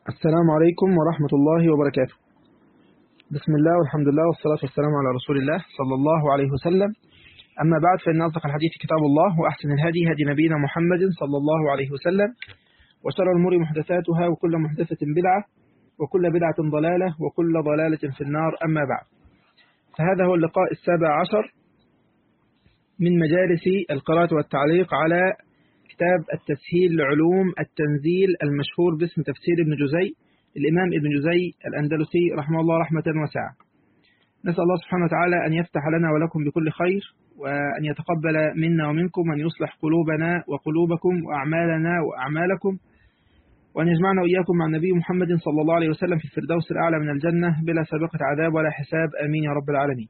السلام عليكم ورحمة الله وبركاته بسم الله والحمد لله والصلاة والسلام على رسول الله صلى الله عليه وسلم أما بعد فإن أصدق الحديث كتاب الله وأحسن الهدي هدي نبينا محمد صلى الله عليه وسلم وشر الأمور محدثاتها وكل محدثة بدعة وكل بدعة ضلالة وكل ضلالة في النار أما بعد فهذا هو اللقاء السابع عشر من مجالس القراءة والتعليق على كتاب التسهيل لعلوم التنزيل المشهور باسم تفسير ابن جزي الإمام ابن جزي الأندلسي رحمه الله رحمة واسعة نسأل الله سبحانه وتعالى أن يفتح لنا ولكم بكل خير وأن يتقبل منا ومنكم وأن يصلح قلوبنا وقلوبكم وأعمالنا وأعمالكم وأن يجمعنا وإياكم مع النبي محمد صلى الله عليه وسلم في الفردوس الأعلى من الجنة بلا سابقة عذاب ولا حساب آمين يا رب العالمين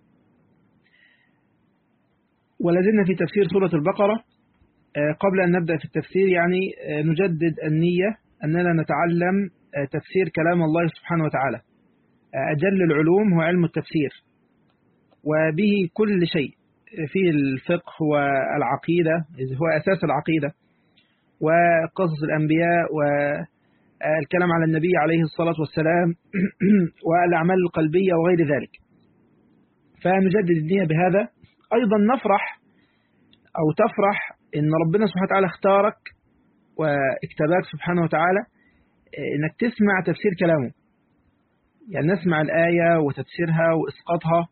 ولازلنا في تفسير سورة البقرة قبل أن نبدأ في التفسير يعني نجدد النية أننا نتعلم تفسير كلام الله سبحانه وتعالى أجل العلوم هو علم التفسير وبه كل شيء فيه الفقه والعقيدة هو أساس العقيدة وقصص الأنبياء والكلام على النبي عليه الصلاة والسلام والأعمال القلبية وغير ذلك فنجدد النية بهذا أيضا نفرح أو تفرح إن ربنا سبحانه وتعالى اختارك واكتباك سبحانه وتعالى إنك تسمع تفسير كلامه يعني نسمع الآية وتفسيرها وإسقاطها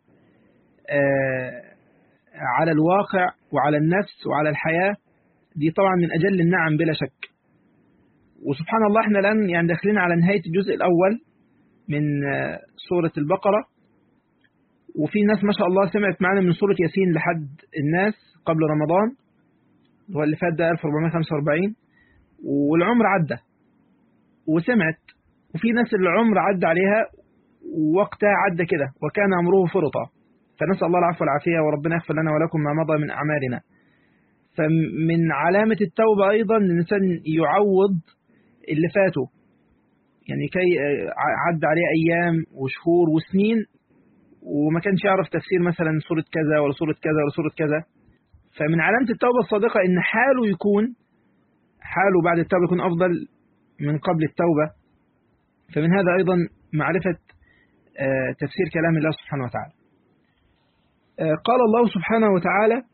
على الواقع وعلى النفس وعلى الحياة دي طبعا من أجل النعم بلا شك وسبحان الله احنا الآن يعني داخلين على نهاية الجزء الأول من سورة البقرة وفي ناس ما شاء الله سمعت معنا من سورة ياسين لحد الناس قبل رمضان هو اللي فات ده 1445 والعمر عدى وسمعت وفي ناس العمر عدى عليها ووقتها عدى كده وكان أمره فرطا فنسأل الله العفو والعافية وربنا يغفر لنا ولكم ما مضى من أعمالنا فمن علامة التوبة أيضا الإنسان يعوض اللي فاته يعني كي عدى عليه أيام وشهور وسنين وما كانش يعرف تفسير مثلا سورة كذا ولا سورة كذا ولا سورة كذا فمن علامة التوبة الصادقة إن حاله يكون حاله بعد التوبة يكون أفضل من قبل التوبة فمن هذا أيضا معرفة تفسير كلام الله سبحانه وتعالى قال الله سبحانه وتعالى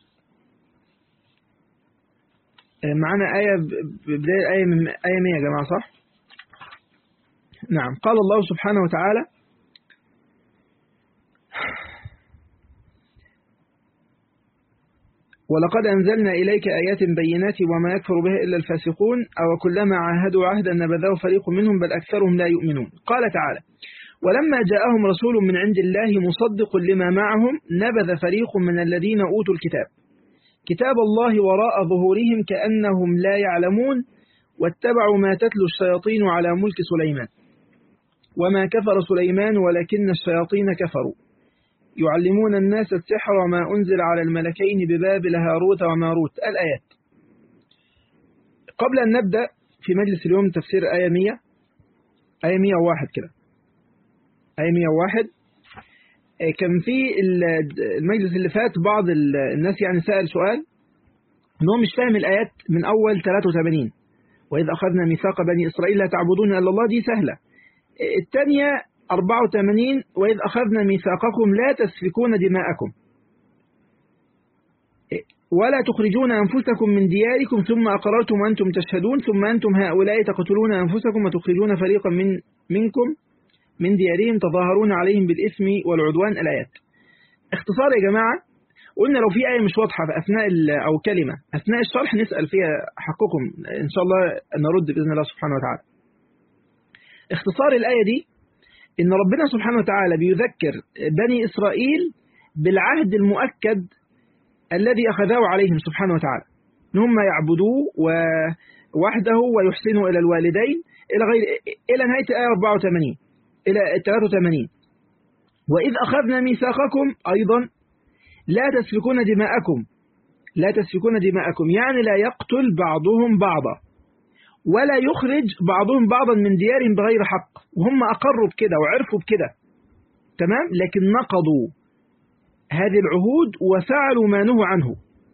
معنا آية بداية آية من آية 100 يا جماعة صح؟ نعم قال الله سبحانه وتعالى ولقد أنزلنا إليك آيات بينات وما يكفر بها إلا الفاسقون أو كلما عاهدوا عهدا نبذه فريق منهم بل أكثرهم لا يؤمنون قال تعالى ولما جاءهم رسول من عند الله مصدق لما معهم نبذ فريق من الذين أوتوا الكتاب كتاب الله وراء ظهورهم كأنهم لا يعلمون واتبعوا ما تتلو الشياطين على ملك سليمان وما كفر سليمان ولكن الشياطين كفروا يعلمون الناس السحر وما أنزل على الملكين ببابل هاروت وماروت الآيات قبل أن نبدأ في مجلس اليوم تفسير آية 100 آية 101 كده آية 101 كان في المجلس اللي فات بعض الناس يعني سأل سؤال ان هو مش فاهم الآيات من أول 83 وإذ أخذنا ميثاق بني إسرائيل لا تعبدون إلا الله دي سهلة الثانية 84 وإذ أخذنا ميثاقكم لا تسفكون دماءكم ولا تخرجون أنفسكم من دياركم ثم أقررتم وأنتم تشهدون ثم أنتم هؤلاء تقتلون أنفسكم وتخرجون فريقا من منكم من ديارهم تظاهرون عليهم بالإثم والعدوان الآيات اختصار يا جماعة قلنا لو في آية مش واضحة في أثناء أو كلمة أثناء الشرح نسأل فيها حقكم إن شاء الله نرد بإذن الله سبحانه وتعالى اختصار الآية دي إن ربنا سبحانه وتعالى بيذكر بني إسرائيل بالعهد المؤكد الذي أخذه عليهم سبحانه وتعالى إن هم يعبدوه وحده ويحسنوا إلى الوالدين إلى غير إلى نهاية الآية 84 إلى 83 وإذ أخذنا ميثاقكم أيضا لا تسفكون دماءكم لا تسفكون دماءكم يعني لا يقتل بعضهم بعضا ولا يخرج بعضهم بعضا من ديارهم بغير حق وهم أقروا بكده وعرفوا بكده تمام لكن نقضوا هذه العهود وفعلوا ما نهوا عنه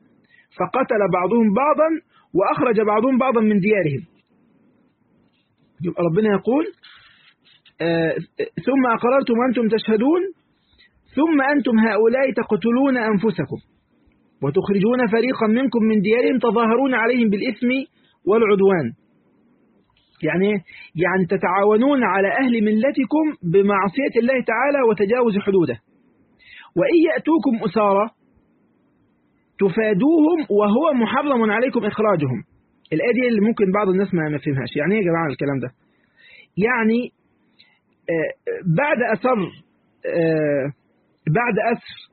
فقتل بعضهم بعضا وأخرج بعضهم بعضا من ديارهم يبقى ربنا يقول آه ثم أقررتم وأنتم تشهدون ثم أنتم هؤلاء تقتلون أنفسكم وتخرجون فريقا منكم من ديارهم تظاهرون عليهم بالإثم والعدوان يعني يعني تتعاونون على أهل ملتكم بمعصية الله تعالى وتجاوز حدوده وإن يأتوكم أسارى تفادوهم وهو محرم عليكم إخراجهم الآية دي اللي ممكن بعض الناس ما يفهمهاش يعني ايه يا جماعة الكلام ده يعني بعد أثر بعد أثر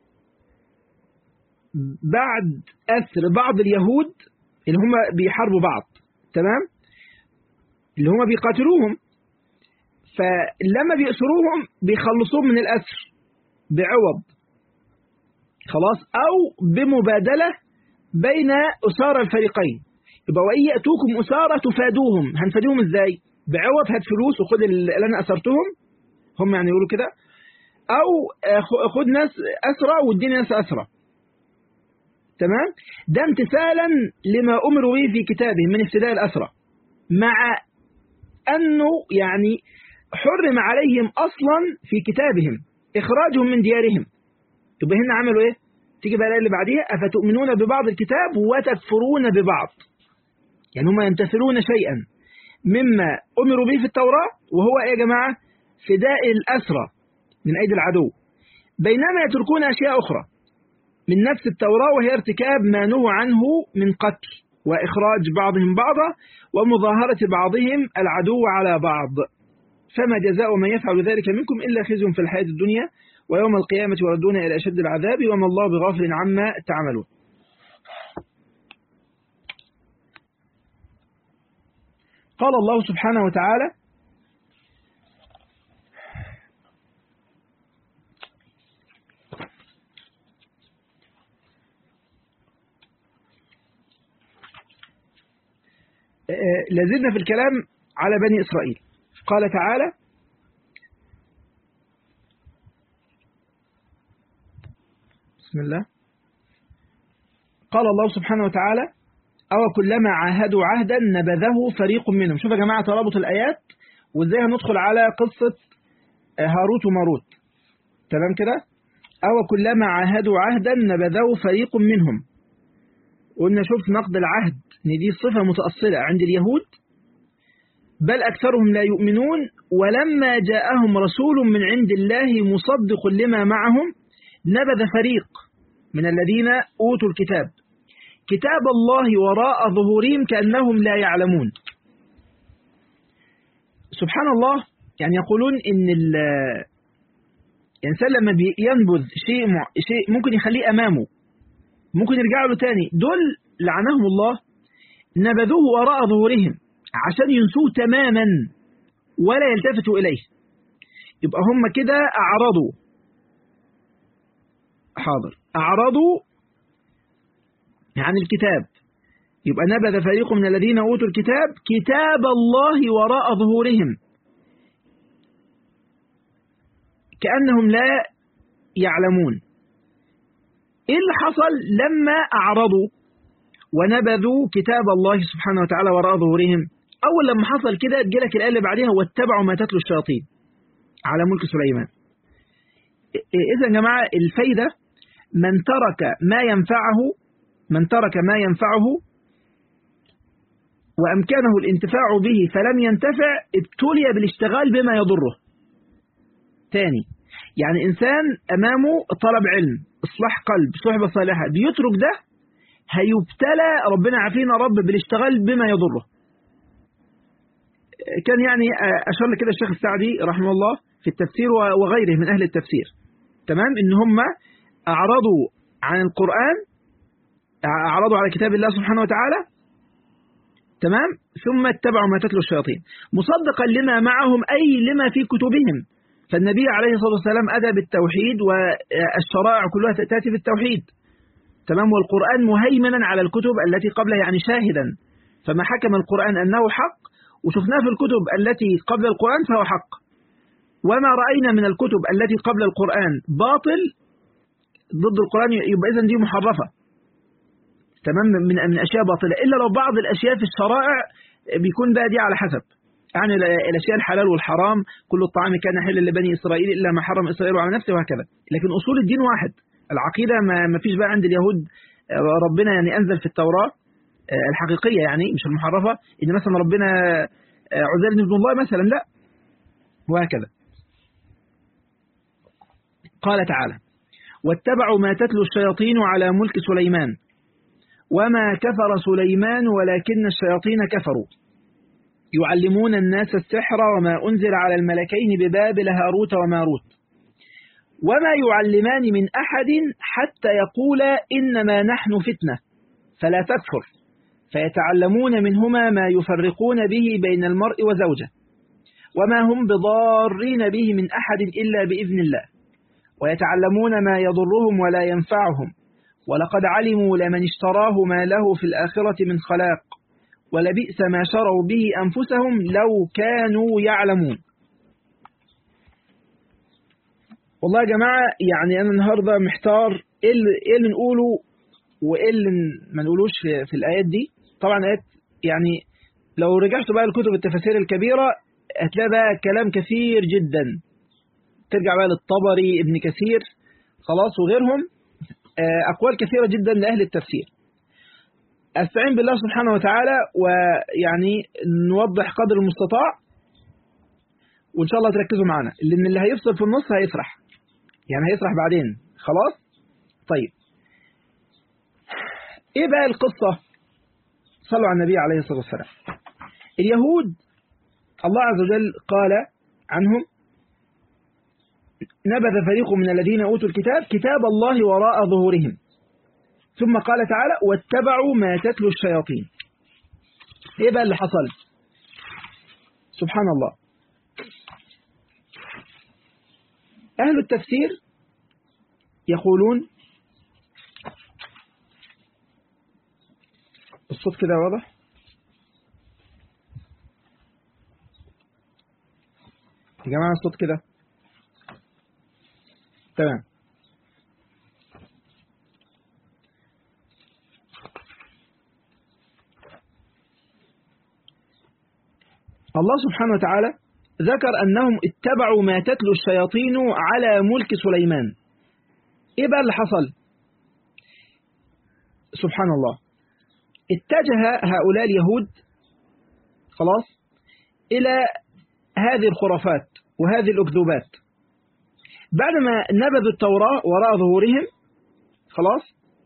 بعد أثر بعض اليهود اللي هم بيحاربوا بعض تمام اللي هم بيقاتلوهم فلما بيأسروهم بيخلصوهم من الأسر بعوض خلاص أو بمبادلة بين أسارى الفريقين يبقى وإن يأتوكم أسارى تفادوهم هنفادوهم إزاي بعوض هات فلوس وخد اللي أنا أسرتهم هم يعني يقولوا كده أو خد ناس أسرى واديني ناس أسرى تمام ده امتثالا لما أمروا به في كتابه من افتداء الأسرى مع أنه يعني حرم عليهم أصلا في كتابهم إخراجهم من ديارهم يبقى هنا عملوا إيه تيجي بقى اللي بعديها أفتؤمنون ببعض الكتاب وتكفرون ببعض يعني هم يمتثلون شيئا مما أمروا به في التوراة وهو إيه يا جماعة فداء الأسرى من أيدي العدو بينما يتركون أشياء أخرى من نفس التوراة وهي ارتكاب ما نهوا عنه من قتل وإخراج بعضهم بعضا ومظاهرة بعضهم العدو على بعض فما جزاء من يفعل ذلك منكم إلا خزي في الحياة الدنيا ويوم القيامة يردون إلى أشد العذاب وما الله بغافل عما تعملون قال الله سبحانه وتعالى لازلنا في الكلام على بني إسرائيل قال تعالى بسم الله قال الله سبحانه وتعالى أو كلما عاهدوا عهدا نبذه فريق منهم شوف يا جماعة ترابط الآيات وإزاي هندخل على قصة هاروت وماروت تمام كده أو كلما عاهدوا عهدا نبذه فريق منهم قلنا شوف نقد العهد ان دي صفة متأصلة عند اليهود بل أكثرهم لا يؤمنون ولما جاءهم رسول من عند الله مصدق لما معهم نبذ فريق من الذين أوتوا الكتاب كتاب الله وراء ظهورهم كأنهم لا يعلمون سبحان الله يعني يقولون إن الإنسان لما ينبذ شيء شيء ممكن يخليه أمامه ممكن يرجعوا له تاني دول لعنهم الله نبذوه وراء ظهورهم عشان ينسوه تماما ولا يلتفتوا إليه يبقى هم كده أعرضوا حاضر أعرضوا عن الكتاب يبقى نبذ فريق من الذين أوتوا الكتاب كتاب الله وراء ظهورهم كأنهم لا يعلمون إيه اللي حصل لما أعرضوا ونبذوا كتاب الله سبحانه وتعالى وراء ظهورهم أول لما حصل كده جالك الآية اللي بعدها واتبعوا ما تتلو الشياطين على ملك سليمان إذا يا جماعة الفايدة من ترك ما ينفعه من ترك ما ينفعه وأمكنه الانتفاع به فلم ينتفع ابتلي بالاشتغال بما يضره تاني يعني إنسان أمامه طلب علم إصلاح قلب صحبة صالحة بيترك ده هيبتلى ربنا عافينا رب بالاشتغال بما يضره كان يعني أشار لكده الشيخ السعدي رحمه الله في التفسير وغيره من أهل التفسير تمام إن هم أعرضوا عن القرآن أعرضوا على كتاب الله سبحانه وتعالى تمام ثم اتبعوا ما تتلو الشياطين مصدقا لما معهم أي لما في كتبهم فالنبي عليه الصلاة والسلام أتى بالتوحيد والشرائع كلها تأتي بالتوحيد تمام والقرآن مهيمنا على الكتب التي قبله يعني شاهدا فما حكم القرآن أنه حق وشفناه في الكتب التي قبل القرآن فهو حق وما رأينا من الكتب التي قبل القرآن باطل ضد القرآن يبقى إذن دي محرفة تمام من من أشياء باطلة إلا لو بعض الأشياء في الشرائع بيكون بقى دي على حسب يعني الأشياء الحلال والحرام كل الطعام كان حلا لبني إسرائيل إلا ما حرم إسرائيل على نفسه وهكذا لكن أصول الدين واحد العقيدة ما فيش بقى عند اليهود ربنا يعني أنزل في التوراة الحقيقية يعني مش المحرفة إن مثلا ربنا عزير ابن الله مثلا لا وهكذا قال تعالى واتبعوا ما تتلو الشياطين على ملك سليمان وما كفر سليمان ولكن الشياطين كفروا يعلمون الناس السحر وما أنزل على الملكين ببابل هاروت وماروت وما يعلمان من أحد حتى يقولا إنما نحن فتنة فلا تكفر فيتعلمون منهما ما يفرقون به بين المرء وزوجه وما هم بضارين به من أحد إلا بإذن الله ويتعلمون ما يضرهم ولا ينفعهم ولقد علموا لمن اشتراه ما له في الآخرة من خلاق ولبئس ما شروا به أنفسهم لو كانوا يعلمون والله يا جماعة يعني أنا النهاردة محتار إيه اللي, إيه اللي نقوله وإيه اللي ما نقولوش في, في الآيات دي طبعا آيات يعني لو رجعتوا بقى لكتب التفاسير الكبيرة هتلاقي بقى كلام كثير جدا ترجع بقى للطبري ابن كثير خلاص وغيرهم أقوال كثيرة جدا لأهل التفسير أستعين بالله سبحانه وتعالى ويعني نوضح قدر المستطاع وإن شاء الله تركزوا معنا لأن اللي هيفصل في النص هيسرح يعني هيسرح بعدين خلاص طيب إيه بقى القصة صلوا على النبي عليه الصلاة والسلام اليهود الله عز وجل قال عنهم نبذ فريق من الذين أوتوا الكتاب كتاب الله وراء ظهورهم ثم قال تعالى واتبعوا ما تتلو الشياطين ايه بقى اللي حصل سبحان الله أهل التفسير يقولون الصوت كده واضح يا جماعة الصوت كده تمام الله سبحانه وتعالى ذكر أنهم اتبعوا ما تتلو الشياطين على ملك سليمان إيه بقى اللي حصل سبحان الله اتجه هؤلاء اليهود خلاص إلى هذه الخرافات وهذه الأكذوبات بعدما نبذوا التوراة وراء ظهورهم خلاص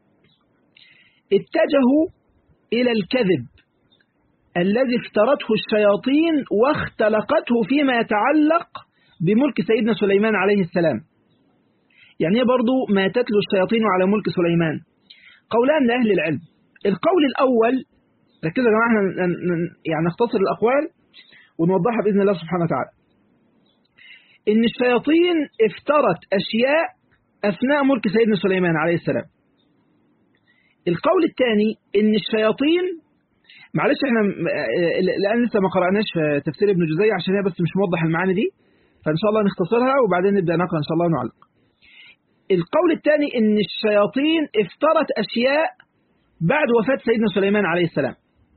اتجهوا إلى الكذب الذي افترته الشياطين واختلقته فيما يتعلق بملك سيدنا سليمان عليه السلام يعني برضو ما تتلو الشياطين على ملك سليمان قولان لأهل العلم القول الأول ركزوا يا جماعة يعني نختصر الأقوال ونوضحها بإذن الله سبحانه وتعالى إن الشياطين افترت أشياء أثناء ملك سيدنا سليمان عليه السلام القول الثاني إن الشياطين معلش احنا الآن لسه ما قرأناش في تفسير ابن جزي عشان هي بس مش موضح المعاني دي فإن شاء الله نختصرها وبعدين نبدأ نقرأ إن شاء الله ونعلق القول الثاني إن الشياطين افترت أشياء بعد وفاة سيدنا سليمان عليه السلام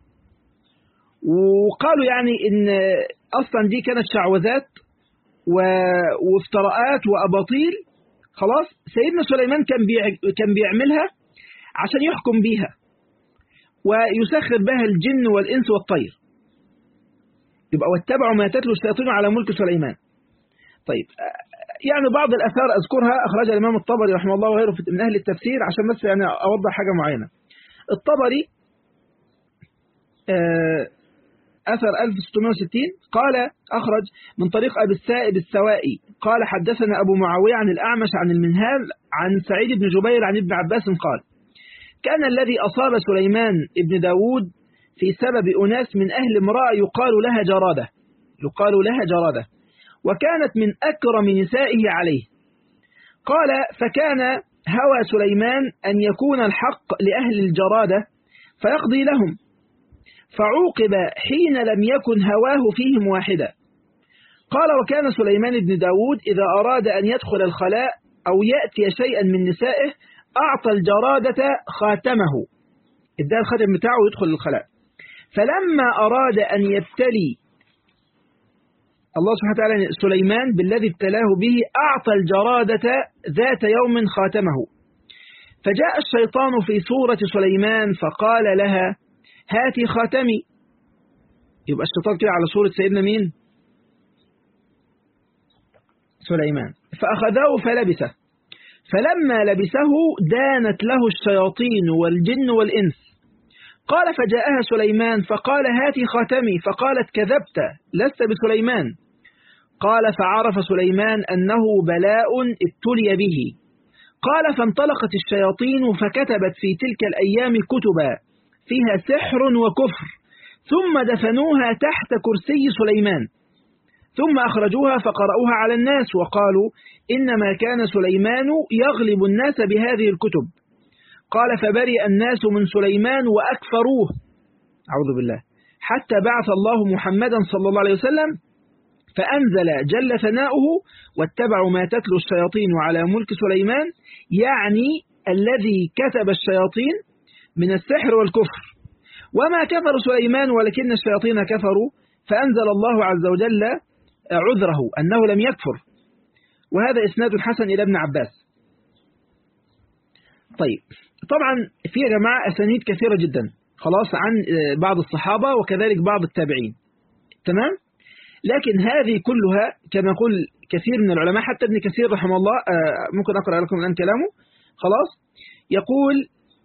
وقالوا يعني إن أصلا دي كانت شعوذات وافتراءات وأباطيل خلاص سيدنا سليمان كان كان بيعملها عشان يحكم بيها ويسخر بها الجن والإنس والطير يبقى واتبعوا ما تتلو الشياطين على ملك سليمان طيب يعني بعض الأثار أذكرها أخرجها الإمام الطبري رحمه الله وغيره من أهل التفسير عشان بس يعني أوضح حاجة معينة الطبري أثر 1660 قال أخرج من طريق أبي السائب السوائي قال حدثنا أبو معاوية عن الأعمش عن المنهال عن سعيد بن جبير عن ابن عباس قال كان الذي أصاب سليمان ابن داود في سبب أناس من أهل امرأة يقال لها جرادة يقال لها جرادة وكانت من أكرم نسائه عليه قال فكان هوى سليمان أن يكون الحق لأهل الجرادة فيقضي لهم فعوقب حين لم يكن هواه فيهم واحدا قال وكان سليمان بن داود إذا أراد أن يدخل الخلاء أو يأتي شيئا من نسائه أعطى الجرادة خاتمه ادى الخاتم بتاعه ويدخل الخلاء فلما أراد أن يبتلي الله سبحانه وتعالى سليمان بالذي ابتلاه به أعطى الجرادة ذات يوم خاتمه فجاء الشيطان في صورة سليمان فقال لها هاتي خاتمي يبقى الشيطان كده على صورة سيدنا مين سليمان فأخذه فلبسه فلما لبسه دانت له الشياطين والجن والإنس قال فجاءها سليمان فقال هاتي خاتمي فقالت كذبت لست بسليمان قال فعرف سليمان أنه بلاء ابتلي به قال فانطلقت الشياطين فكتبت في تلك الأيام كتبا فيها سحر وكفر ثم دفنوها تحت كرسي سليمان ثم أخرجوها فقرأوها على الناس وقالوا إنما كان سليمان يغلب الناس بهذه الكتب قال فبرئ الناس من سليمان وأكفروه أعوذ بالله حتى بعث الله محمدا صلى الله عليه وسلم فأنزل جل ثناؤه واتبعوا ما تتلو الشياطين على ملك سليمان يعني الذي كتب الشياطين من السحر والكفر وما كفر سليمان ولكن الشياطين كفروا فأنزل الله عز وجل عذره أنه لم يكفر وهذا إسناد حسن إلى ابن عباس طيب طبعا في يا جماعة أسانيد كثيرة جدا خلاص عن بعض الصحابة وكذلك بعض التابعين تمام لكن هذه كلها كما يقول كثير من العلماء حتى ابن كثير رحمه الله ممكن أقرأ لكم الآن كلامه خلاص يقول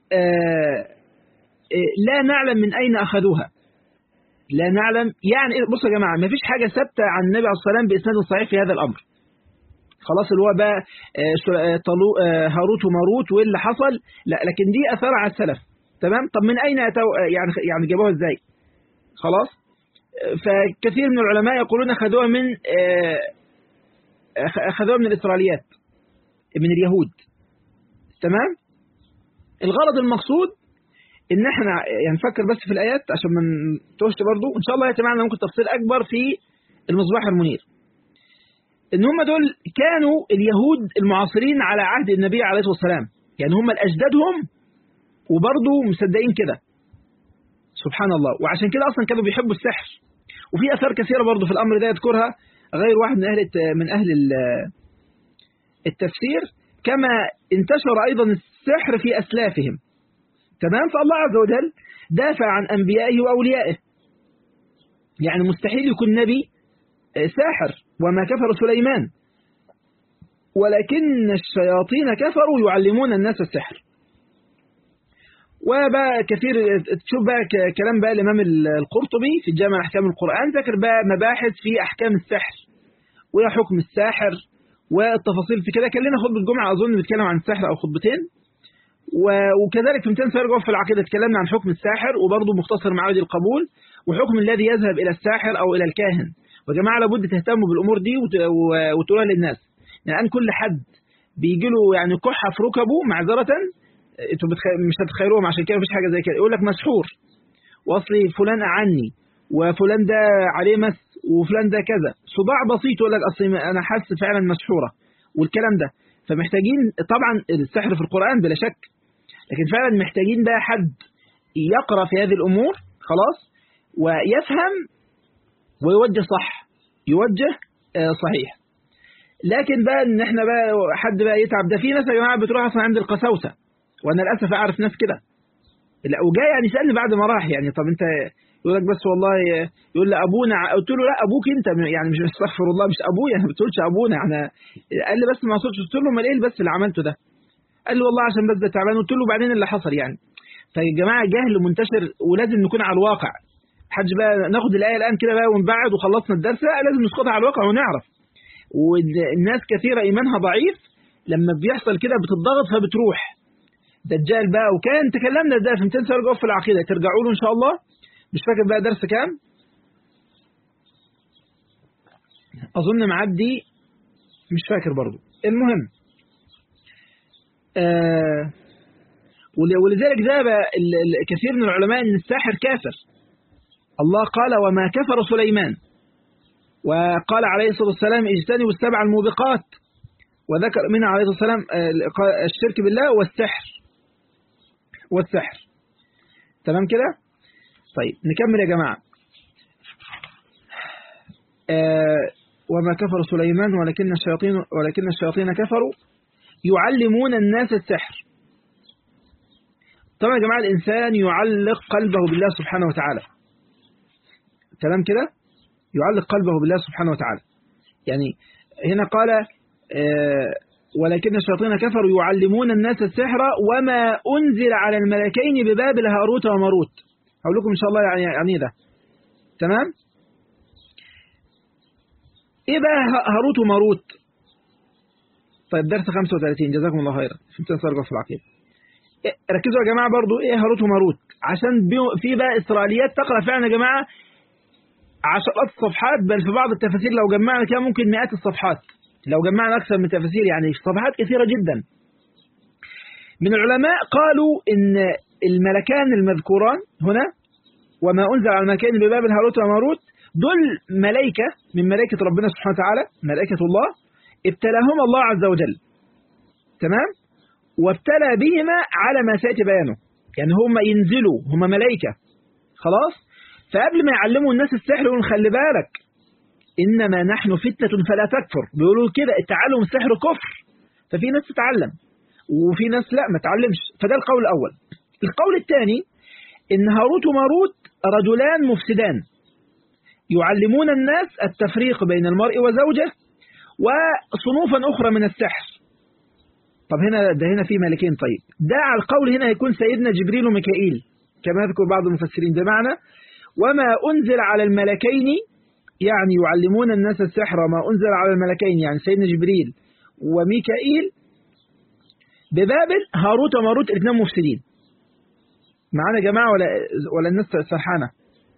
لا نعلم من أين أخذوها لا نعلم يعني بصوا يا جماعة ما فيش حاجة ثابتة عن النبي عليه الصلاة والسلام بإسناد صحيح في هذا الأمر خلاص اللي هو بقى طلو هاروت وماروت وايه اللي حصل لا لكن دي اثار على السلف تمام طب من اين أتو يعني يعني جابوها ازاي خلاص فكثير من العلماء يقولون اخذوها من اخذوها من الاسرائيليات من اليهود تمام الغرض المقصود ان احنا يعني نفكر بس في الايات عشان ما نتوهش برضه ان شاء الله يتمعنا ممكن تفصيل اكبر في المصباح المنير ان هم دول كانوا اليهود المعاصرين على عهد النبي عليه الصلاه والسلام يعني هم الاجدادهم وبرضه مصدقين كده سبحان الله وعشان كده اصلا كانوا بيحبوا السحر وفي اثار كثيره برضه في الامر ده يذكرها غير واحد من اهل من اهل التفسير كما انتشر ايضا السحر في اسلافهم تمام فالله عز وجل دافع عن انبيائه واوليائه يعني مستحيل يكون نبي ساحر وما كفر سليمان ولكن الشياطين كفروا يعلمون الناس السحر وبقى كثير تشوف بقى كلام بقى الإمام القرطبي في جامع أحكام القرآن ذكر بقى مباحث في أحكام السحر ويا حكم الساحر والتفاصيل في كده كان لنا خطبة جمعة أظن بيتكلم عن السحر أو خطبتين وكذلك في 200 سؤال في العقيدة اتكلمنا عن حكم الساحر وبرضه مختصر معاهد القبول وحكم الذي يذهب إلى الساحر أو إلى الكاهن وجماعة لابد تهتموا بالأمور دي وتقولها للناس الآن يعني كل حد بيجي له يعني كحة في ركبه معذرة انتوا مش هتتخيلوهم عشان كده مفيش حاجة زي كده يقول لك مسحور واصلي فلان أعني وفلان ده عليه مس وفلان ده كذا صداع بسيط يقول لك أصلي أنا حاسس فعلا مسحورة والكلام ده فمحتاجين طبعا السحر في القرآن بلا شك لكن فعلا محتاجين بقى حد يقرأ في هذه الأمور خلاص ويفهم ويوجه صح يوجه صحيح لكن بقى ان احنا بقى حد بقى يتعب ده في ناس يا جماعه بتروح اصلا عند القساوسه وانا للاسف اعرف ناس كده لا وجاي يعني يسالني بعد ما راح يعني طب انت يقول لك بس والله يقول لي ابونا قلت له لا ابوك انت يعني مش استغفر الله مش ابويا ما بتقولش ابونا يعني قال لي بس ما وصلتش قلت له امال ايه بس اللي عملته ده قال لي والله عشان بس ده تعبان قلت له بعدين اللي حصل يعني فيا جماعه جهل منتشر ولازم نكون على الواقع حد بقى ناخد الآية الآن كده بقى ونبعد وخلصنا الدرس لا لازم نسقطها على الواقع ونعرف والناس كثيرة إيمانها ضعيف لما بيحصل كده بتضغط فبتروح دجال بقى وكان تكلمنا ده في 200 سنة في العقيدة ترجعوا له إن شاء الله مش فاكر بقى درس كام أظن معدي مش فاكر برضو المهم آه ولذلك ذهب كثير من العلماء أن الساحر كافر الله قال وما كفر سليمان وقال عليه الصلاة والسلام اجتنبوا السبع الموبقات وذكر منها عليه الصلاة والسلام الشرك بالله والسحر والسحر تمام كده طيب نكمل يا جماعة وما كفر سليمان ولكن الشياطين ولكن الشياطين كفروا يعلمون الناس السحر طبعا يا جماعة الإنسان يعلق قلبه بالله سبحانه وتعالى كلام كده يعلق قلبه بالله سبحانه وتعالى يعني هنا قال آه ولكن الشياطين كفروا يعلمون الناس السحر وما أنزل على الملكين ببابل هاروت وماروت أقول لكم إن شاء الله يعني, يعني ده تمام إيه بقى هاروت وماروت طيب درس 35 جزاكم الله خيرا في امتحان في العقيدة إيه ركزوا يا جماعة برضو إيه هاروت وماروت عشان في بقى إسرائيليات تقرأ فعلا يا جماعة عشرات الصفحات بل في بعض التفاسير لو جمعنا كده ممكن مئات الصفحات لو جمعنا أكثر من تفاسير يعني صفحات كثيرة جدا من العلماء قالوا إن الملكان المذكوران هنا وما أنزل على الملكين بباب هاروت وماروت دول ملائكة من ملائكة ربنا سبحانه وتعالى ملائكة الله ابتلاهم الله عز وجل تمام وابتلى بهما على ما سيأتي بيانه يعني هم ينزلوا هم ملائكة خلاص فقبل ما يعلموا الناس السحر يقولوا خلي بالك إنما نحن فتنة فلا تكفر بيقولوا كده التعلم السحر كفر ففي ناس تتعلم وفي ناس لا ما تعلمش فده القول الأول القول الثاني إن هاروت وماروت رجلان مفسدان يعلمون الناس التفريق بين المرء وزوجه وصنوفا أخرى من السحر طب هنا ده هنا في ملكين طيب ده على القول هنا هيكون سيدنا جبريل وميكائيل كما يذكر بعض المفسرين بمعنى وما أنزل على الملكين يعني يعلمون الناس السحر وما أنزل على الملكين يعني سيدنا جبريل وميكائيل ببابل هاروت وماروت الاثنين مفسدين معانا يا جماعة ولا, ولا الناس سرحانة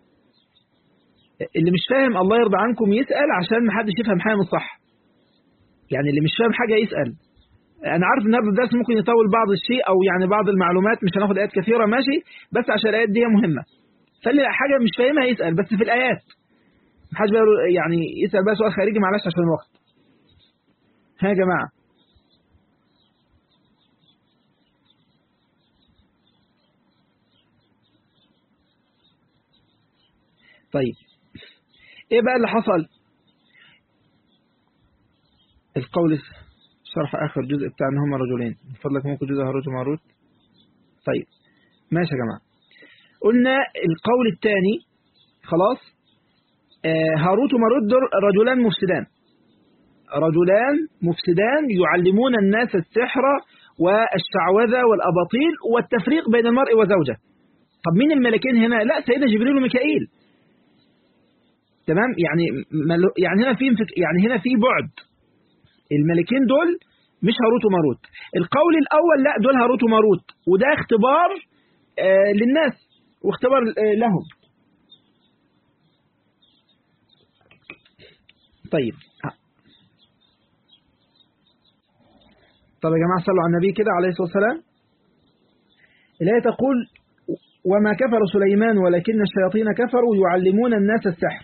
اللي مش فاهم الله يرضى عنكم يسأل عشان ما حدش يفهم حاجة من الصح يعني اللي مش فاهم حاجة يسأل أنا عارف إن هذا الدرس ممكن يطول بعض الشيء أو يعني بعض المعلومات مش هناخد آيات كثيرة ماشي بس عشان الآيات دي مهمة فاللي حاجة مش فاهمها يسأل بس في الآيات محدش بقى يعني يسأل بقى سؤال خارجي معلش عشان الوقت ها يا جماعة طيب ايه بقى اللي حصل القول شرح اخر جزء بتاع ان هما رجلين من فضلك ممكن جزء هاروت وماروت طيب ماشي يا جماعة قلنا القول الثاني خلاص آه هاروت وماروت دول رجلان مفسدان رجلان مفسدان يعلمون الناس السحر والشعوذة والأباطيل والتفريق بين المرء وزوجه طب مين الملكين هنا لا سيدنا جبريل وميكائيل تمام يعني يعني هنا في يعني هنا في بعد الملكين دول مش هاروت وماروت القول الأول لا دول هاروت وماروت وده اختبار آه للناس واختبار آه لهم طيب طب يا جماعة صلوا على النبي كده عليه الصلاة والسلام الآية تقول وما كفر سليمان ولكن الشياطين كفروا يعلمون الناس السحر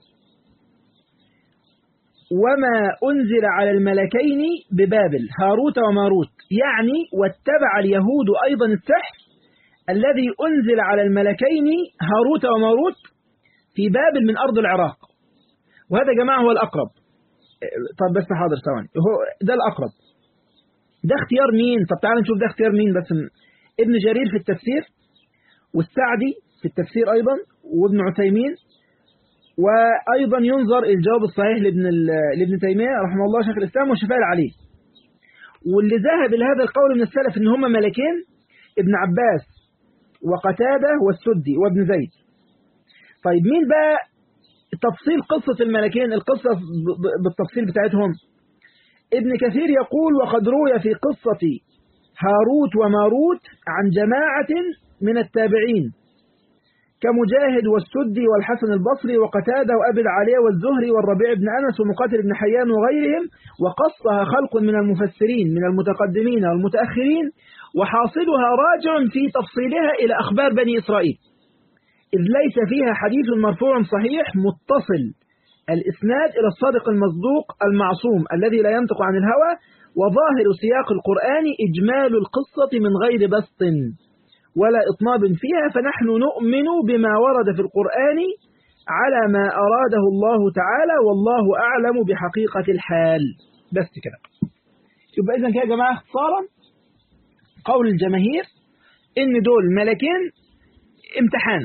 وما أنزل على الملكين ببابل هاروت وماروت يعني واتبع اليهود أيضا السحر الذي أنزل على الملكين هاروت وماروت في بابل من أرض العراق وهذا يا جماعة هو الأقرب طب بس حاضر ثواني هو ده الأقرب ده اختيار مين طب تعال نشوف ده اختيار مين بس ابن جرير في التفسير والسعدي في التفسير أيضا وابن عثيمين وأيضا ينظر الجواب الصحيح لابن, لابن تيمية رحمه الله شيخ الإسلام والشفاء العلي واللي ذهب لهذا القول من السلف ان هم ملكين ابن عباس وقتادة والسدي وابن زيد طيب مين بقى تفصيل قصة الملكين القصة بالتفصيل بتاعتهم ابن كثير يقول وقد روي في قصة هاروت وماروت عن جماعة من التابعين كمجاهد والسدي والحسن البصري وقتادة وأبي العالية والزهري والربيع بن أنس ومقاتل بن حيان وغيرهم وقصها خلق من المفسرين من المتقدمين والمتأخرين وحاصلها راجع في تفصيلها إلى أخبار بني إسرائيل إذ ليس فيها حديث مرفوع صحيح متصل الإسناد إلى الصادق المصدوق المعصوم الذي لا ينطق عن الهوى وظاهر سياق القرآن إجمال القصة من غير بسط ولا إطناب فيها فنحن نؤمن بما ورد في القرآن على ما أراده الله تعالى والله أعلم بحقيقة الحال بس كده يبقى إذا كده يا جماعة اختصارا قول الجماهير إن دول ملكين امتحان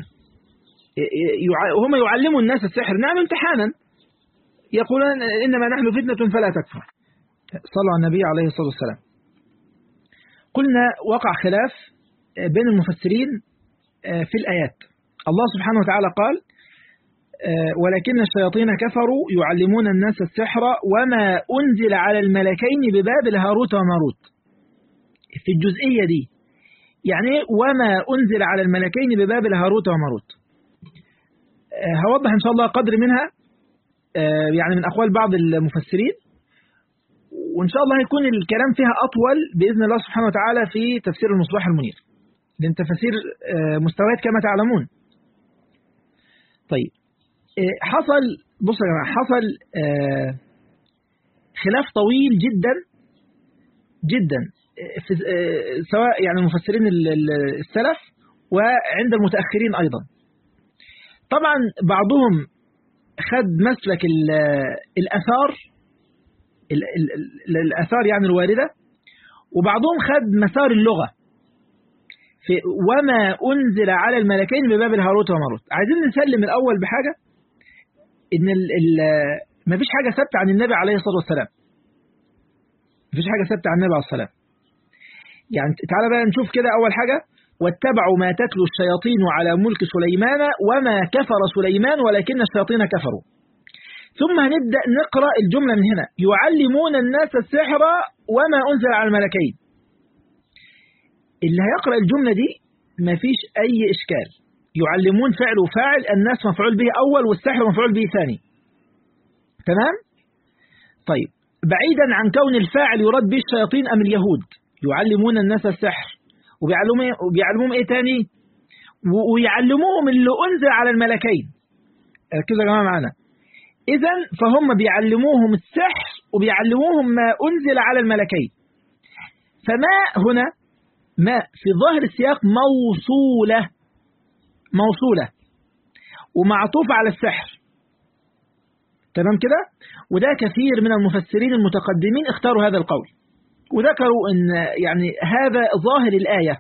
هم يعلموا الناس السحر نعم امتحانا يقولون إنما نحن فتنة فلا تكفر صلى على النبي عليه الصلاة والسلام قلنا وقع خلاف بين المفسرين في الآيات الله سبحانه وتعالى قال ولكن الشياطين كفروا يعلمون الناس السحر وما أنزل على الملكين ببابل هاروت وماروت في الجزئية دي يعني وما أنزل على الملكين ببابل هاروت وماروت هوضح إن شاء الله قدر منها يعني من أقوال بعض المفسرين وإن شاء الله هيكون الكلام فيها أطول بإذن الله سبحانه وتعالى في تفسير المصباح المنير لأن تفاسير مستويات كما تعلمون طيب حصل بص يا جماعة حصل خلاف طويل جدا جدا في سواء يعني المفسرين السلف وعند المتأخرين أيضا طبعا بعضهم خد مسلك الأثار الأثار يعني الواردة وبعضهم خد مسار اللغة في وما أنزل على الملكين بباب الهاروت وماروت عايزين نسلم الأول بحاجة إن ال ال ما فيش حاجة ثابتة عن النبي عليه الصلاة والسلام ما فيش حاجة ثابتة عن النبي عليه الصلاة والسلام يعني تعالى بقى نشوف كده أول حاجة واتبعوا ما تتلو الشياطين على ملك سليمان وما كفر سليمان ولكن الشياطين كفروا ثم هنبدأ نقرأ الجملة من هنا يعلمون الناس السحر وما أنزل على الملكين اللي هيقرأ الجملة دي ما فيش أي إشكال يعلمون فعل وفاعل الناس مفعول به أول والسحر مفعول به ثاني تمام؟ طيب بعيدا عن كون الفاعل يراد به الشياطين أم اليهود يعلمون الناس السحر وبيعلمون وبيعلموهم ايه تاني ويعلموهم اللي انزل على الملكين ركزوا يا جماعه معانا اذا فهم بيعلموهم السحر وبيعلموهم ما انزل على الملكين فما هنا ما في ظاهر السياق موصوله موصوله ومعطوفه على السحر تمام كده وده كثير من المفسرين المتقدمين اختاروا هذا القول وذكروا ان يعني هذا ظاهر الآية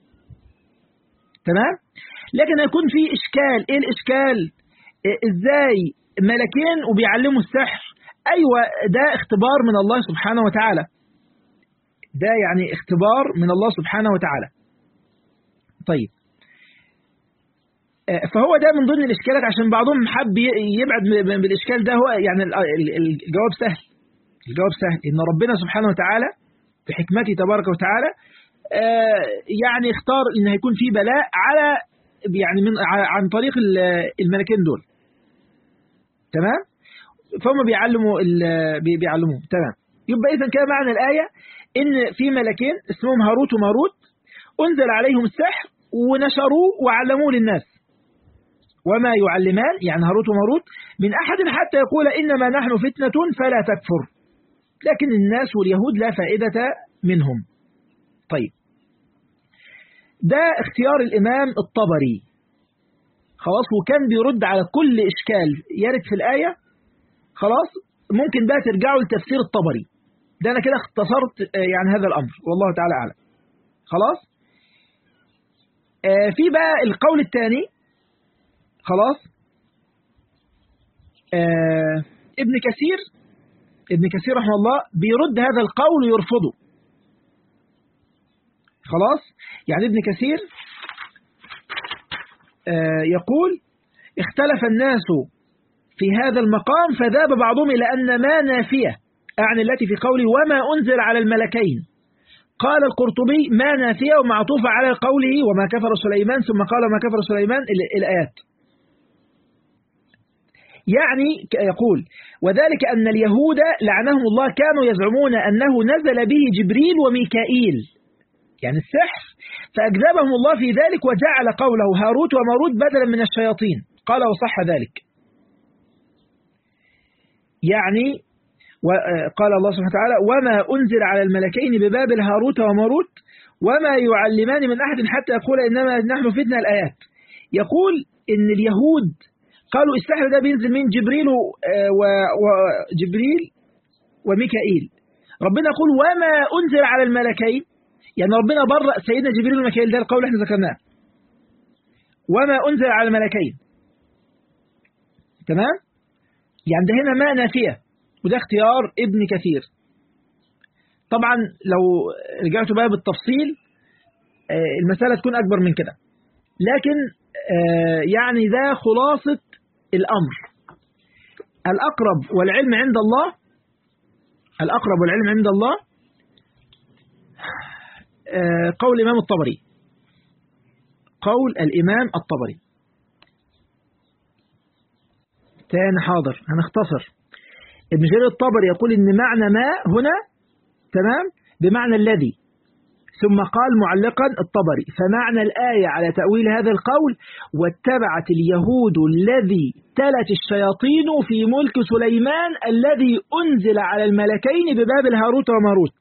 تمام لكن يكون في إشكال إيه الإشكال إيه إزاي ملكين وبيعلموا السحر أيوة ده اختبار من الله سبحانه وتعالى ده يعني اختبار من الله سبحانه وتعالى طيب فهو ده من ضمن الإشكالات عشان بعضهم حب يبعد بالإشكال ده هو يعني الجواب سهل الجواب سهل إن ربنا سبحانه وتعالى بحكمته تبارك وتعالى يعني اختار ان هيكون في بلاء على يعني من عن طريق الملكين دول تمام فهم بيعلموا بيعلموه تمام يبقى اذا كده معنى الايه ان في ملكين اسمهم هاروت وماروت انزل عليهم السحر ونشروه وعلموه للناس وما يعلمان يعني هاروت وماروت من احد حتى يقول انما نحن فتنه فلا تكفر لكن الناس واليهود لا فائدة منهم طيب ده اختيار الإمام الطبري خلاص وكان بيرد على كل إشكال يرد في الآية خلاص ممكن بقى ترجعوا لتفسير الطبري ده أنا كده اختصرت يعني هذا الأمر والله تعالى أعلم خلاص آه في بقى القول الثاني خلاص آه ابن كثير ابن كثير رحمه الله بيرد هذا القول ويرفضه خلاص يعني ابن كثير آه يقول اختلف الناس في هذا المقام فذاب بعضهم إلى أن ما نافية أعني التي في قوله وما أنزل على الملكين قال القرطبي ما نافية ومعطوفة على قوله وما كفر سليمان ثم قال ما كفر سليمان الآيات يعني يقول وذلك أن اليهود لعنهم الله كانوا يزعمون أنه نزل به جبريل وميكائيل يعني السحر فأكذبهم الله في ذلك وجعل قوله هاروت وماروت بدلا من الشياطين قال وصح ذلك يعني قال الله سبحانه وتعالى وما أنزل على الملكين ببابل هاروت وماروت وما يعلمان من أحد حتى يقول إنما نحن فتنة الآيات يقول إن اليهود قالوا السحر ده بينزل من جبريل وجبريل وميكائيل ربنا يقول وما أنزل على الملكين يعني ربنا برأ سيدنا جبريل وميكائيل ده القول احنا ذكرناه وما أنزل على الملكين تمام يعني ده هنا ما نافية وده اختيار ابن كثير طبعا لو رجعتوا بقى بالتفصيل المسألة تكون أكبر من كده لكن يعني ده خلاصة الأمر الأقرب والعلم عند الله الأقرب والعلم عند الله قول الإمام الطبري قول الإمام الطبري تاني حاضر هنختصر ابن جرير الطبري يقول إن معنى ما هنا تمام بمعنى الذي ثم قال معلقا الطبري فمعنى الآية على تأويل هذا القول واتبعت اليهود الذي تلت الشياطين في ملك سليمان الذي أنزل على الملكين بباب الهاروت وماروت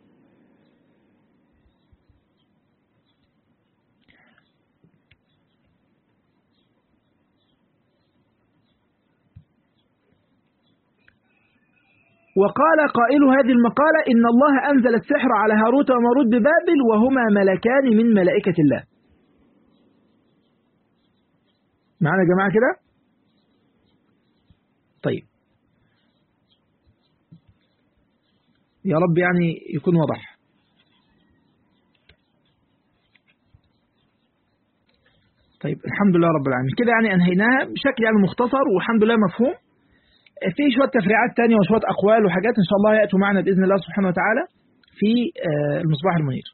وقال قائل هذه المقالة إن الله أنزل السحر على هاروت وماروت ببابل وهما ملكان من ملائكة الله معنا يا جماعة كده طيب يا رب يعني يكون واضح طيب الحمد لله رب العالمين كده يعني أنهيناها بشكل يعني مختصر والحمد لله مفهوم في شوية تفريعات تانية وشوية أقوال وحاجات إن شاء الله يأتوا معنا بإذن الله سبحانه وتعالى في المصباح المنير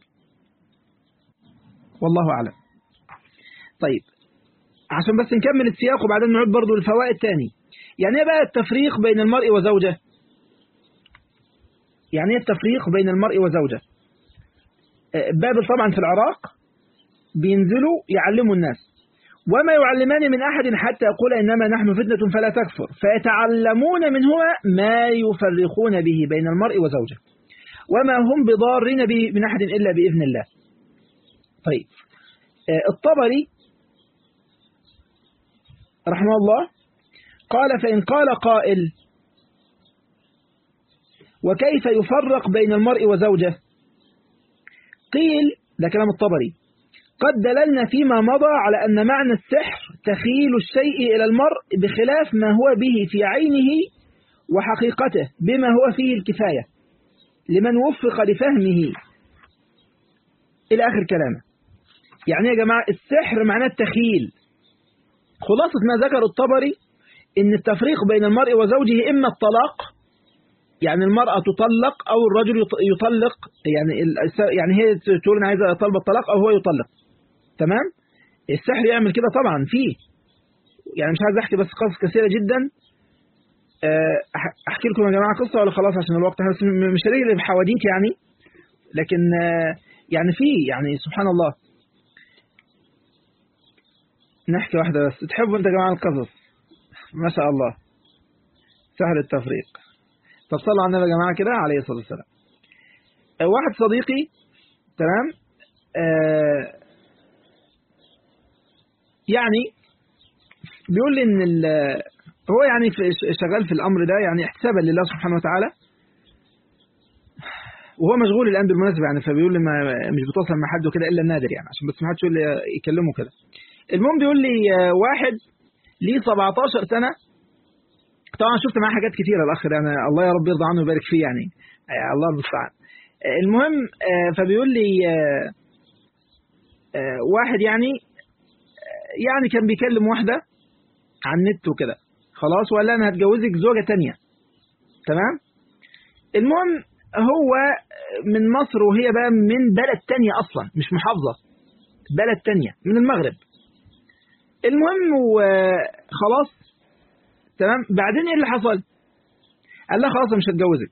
والله أعلم طيب عشان بس نكمل السياق وبعدين نعود برضو للفوائد تاني يعني ايه بقى التفريق بين المرء وزوجه يعني ايه التفريق بين المرء وزوجه بابل طبعا في العراق بينزلوا يعلموا الناس وما يعلمان من أحد حتى يقول إنما نحن فتنة فلا تكفر فيتعلمون منهما ما يفرقون به بين المرء وزوجه وما هم بضارين به من أحد إلا بإذن الله طيب الطبري رحمه الله قال فإن قال قائل وكيف يفرق بين المرء وزوجه قيل ده كلام الطبري قد دللنا فيما مضى على أن معنى السحر تخيل الشيء إلى المرء بخلاف ما هو به في عينه وحقيقته بما هو فيه الكفاية لمن وفق لفهمه إلى آخر كلامه يعني يا جماعة السحر معناه التخيل خلاصة ما ذكر الطبري إن التفريق بين المرء وزوجه إما الطلاق يعني المرأة تطلق أو الرجل يطلق يعني يعني هي تقول أنا عايزة طلب الطلاق أو هو يطلق تمام السحر يعمل كده طبعا فيه يعني مش عايز أحكي بس قصص كثيرة جدا أحكي لكم يا جماعة قصة ولا خلاص عشان الوقت بس مش هنقلب بحواديت يعني لكن يعني فيه يعني سبحان الله نحكي واحدة بس تحبوا أنت يا جماعة القصص ما شاء الله سهل التفريق طب صلوا على النبي يا جماعة كده عليه الصلاة والسلام واحد صديقي تمام آه يعني بيقول لي ان هو يعني في شغال في الامر ده يعني احتسابا لله سبحانه وتعالى وهو مشغول الان بالمناسبه يعني فبيقول لي ما مش بتوصل مع حد وكده الا النادر يعني عشان بس ما حدش يقول لي يكلمه كده المهم بيقول لي واحد ليه 17 سنه طبعا شفت معاه حاجات كتيره الاخ ده انا الله يا رب يرضى عنه ويبارك فيه يعني الله المستعان المهم فبيقول لي واحد يعني يعني كان بيكلم واحده على النت وكده خلاص وقال انا هتجوزك زوجه تانية تمام المهم هو من مصر وهي بقى من بلد تانية اصلا مش محافظه بلد تانية من المغرب المهم وخلاص تمام بعدين ايه اللي حصل قال لها خلاص مش هتجوزك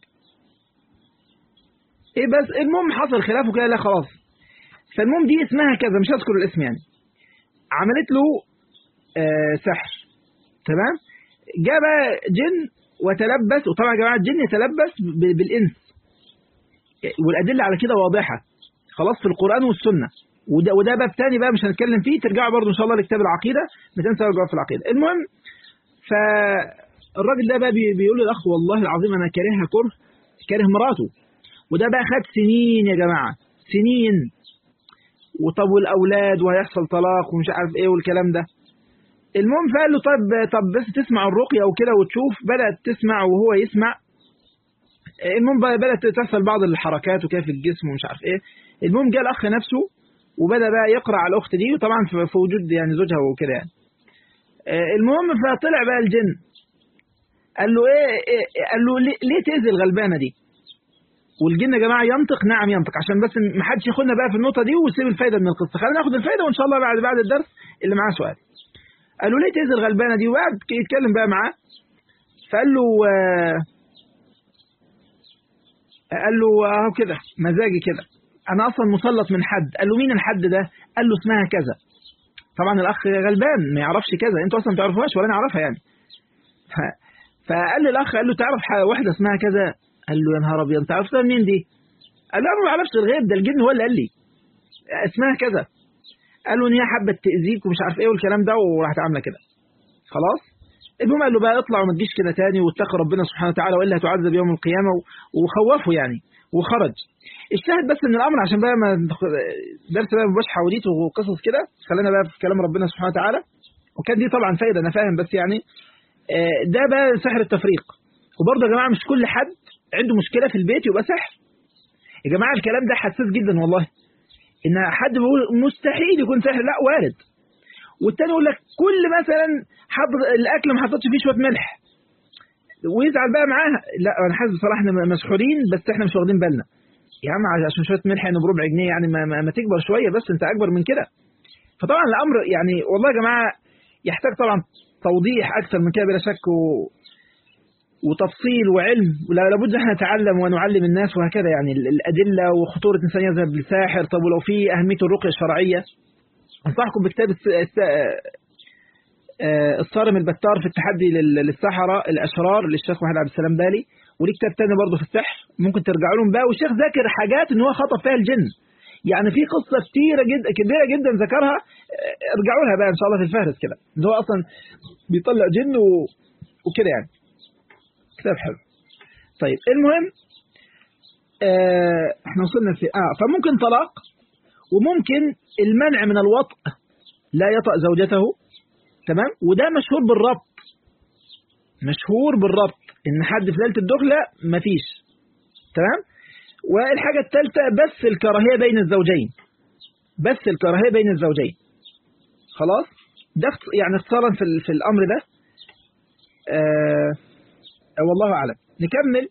ايه بس المهم حصل خلاف وكده لا خلاص فالمهم دي اسمها كذا مش هذكر الاسم يعني عملت له آه سحر تمام جاب جن وتلبس وطبعا يا جماعه الجن يتلبس بالانس والادله على كده واضحه خلاص في القران والسنه وده وده باب تاني بقى مش هنتكلم فيه ترجعوا برضه ان شاء الله لكتاب العقيده ما تنسوا في العقيده المهم فالراجل ده بقى بيقول للاخ والله العظيم انا كارهها كره كاره مراته وده بقى خد سنين يا جماعه سنين وطب والاولاد وهيحصل طلاق ومش عارف ايه والكلام ده المهم فقال له طب طب بس تسمع الرقيه وكده وتشوف بدات تسمع وهو يسمع المهم بدات تحصل بعض الحركات وكيف الجسم ومش عارف ايه المهم جاء الاخ نفسه وبدا بقى يقرا على الاخت دي وطبعا في وجود يعني زوجها وكده يعني المهم فطلع بقى الجن قال له ايه, إيه قال له ليه, ليه تاذي الغلبانه دي والجن يا جماعه ينطق نعم ينطق عشان بس ما حدش ياخدنا بقى في النقطه دي ويسيب الفايده من القصه خلينا ناخد الفايده وان شاء الله بعد بعد الدرس اللي معاه سؤال قال له ليه تاذي الغلبانه دي وقعد يتكلم بقى معاه فقال له آه قال له اهو كده مزاجي كده انا اصلا مسلط من حد قال له مين الحد ده قال له اسمها كذا طبعا الاخ غلبان ما يعرفش كذا انتوا اصلا ما تعرفوهاش ولا نعرفها يعني فقال له الاخ قال له تعرف واحده اسمها كذا قال له يا نهار ابيض انت عرفتها منين دي قال له انا ما اعرفش الغيب ده الجن هو اللي قال لي اسمها كذا قال له ان هي حبت تاذيك ومش عارف ايه والكلام ده وراحت عامله كده خلاص المهم قال له بقى اطلع وما تجيش كده تاني واتقي ربنا سبحانه وتعالى والا هتعذب يوم القيامه وخوفه يعني وخرج الشاهد بس ان الامر عشان بقى ما درس بقى مبقاش حواديت وقصص كده خلينا بقى في كلام ربنا سبحانه وتعالى وكان دي طبعا فايده انا فاهم بس يعني ده بقى سحر التفريق وبرضه يا جماعه مش كل حد عنده مشكله في البيت يبقى سحر يا جماعه الكلام ده حساس جدا والله ان حد بيقول مستحيل يكون سحر لا وارد والتاني يقول لك كل مثلا حط الاكل ما حطتش فيه شويه ملح ويزعل بقى معاها لا انا حاسس بصراحه احنا مسحورين بس احنا مش واخدين بالنا يا عم عشان شويه ملح يعني بربع جنيه يعني ما, ما, ما تكبر شويه بس انت اكبر من كده فطبعا الامر يعني والله يا جماعه يحتاج طبعا توضيح اكثر من كده بلا شك و... وتفصيل وعلم لابد احنا نتعلم ونعلم الناس وهكذا يعني الادله وخطوره الانسان يذهب للساحر طب ولو في اهميه الرقيه الشرعيه انصحكم بكتاب الصارم البتار في التحدي للسحرة الأشرار للشيخ محمد عبد السلام بالي وليه كتاب تاني برضه في السحر ممكن ترجعوا لهم بقى والشيخ ذاكر حاجات ان هو خطب فيها الجن يعني في قصة كتيرة جدا كبيرة جدا ذكرها ارجعوا لها بقى ان شاء الله في الفهرس كده ان هو اصلا بيطلع جن و... وكده يعني كتاب حلو طيب المهم اه احنا وصلنا في اه فممكن طلاق وممكن المنع من الوطء لا يطأ زوجته تمام وده مشهور بالربط مشهور بالربط ان حد في ليله الدخله مفيش تمام والحاجه الثالثه بس الكراهيه بين الزوجين بس الكراهيه بين الزوجين خلاص ده يعني اختصارا في في الامر ده آه والله اعلم نكمل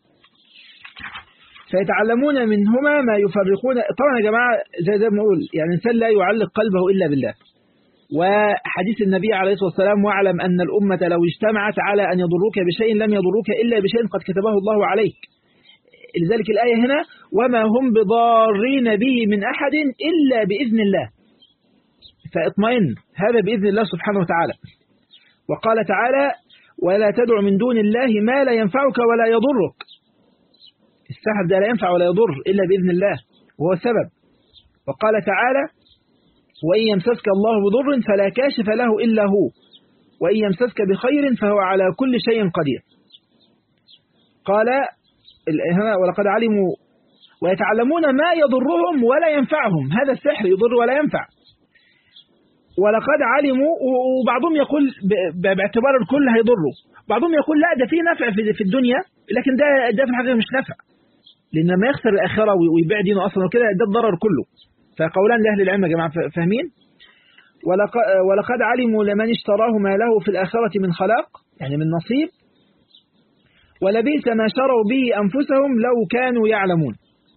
فيتعلمون منهما ما يفرقون طبعا يا جماعه زي زي ما بنقول يعني الانسان لا يعلق قلبه الا بالله وحديث النبي عليه الصلاة والسلام واعلم أن الأمة لو اجتمعت على أن يضروك بشيء لم يضروك إلا بشيء قد كتبه الله عليك لذلك الآية هنا وما هم بضارين به من أحد إلا بإذن الله فاطمئن هذا بإذن الله سبحانه وتعالى وقال تعالى ولا تدع من دون الله ما لا ينفعك ولا يضرك السحر ده لا ينفع ولا يضر إلا بإذن الله وهو السبب وقال تعالى وإن يمسسك الله بضر فلا كاشف له إلا هو وإن يمسسك بخير فهو على كل شيء قدير قال ولقد علموا ويتعلمون ما يضرهم ولا ينفعهم هذا السحر يضر ولا ينفع ولقد علموا وبعضهم يقول باعتبار الكل هيضره بعضهم يقول لا ده في نفع في الدنيا لكن ده ده في الحقيقة مش نفع لأن لما يخسر الآخرة ويبيع دينه أصلا وكده ده الضرر كله فقولان لأهل العلم يا جماعة فاهمين ولقد علموا لمن اشتراه ما له في الآخرة من خلاق يعني من نصيب ولبئس ما شروا به أنفسهم لو كانوا يعلمون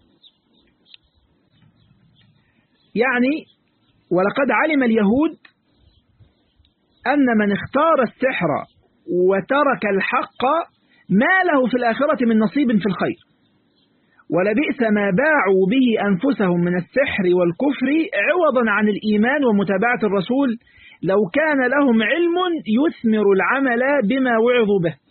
يعني ولقد علم اليهود أن من اختار السحر وترك الحق ما له في الآخرة من نصيب في الخير ولبئس ما باعوا به أنفسهم من السحر والكفر عوضا عن الإيمان ومتابعة الرسول لو كان لهم علم يثمر العمل بما وعظوا به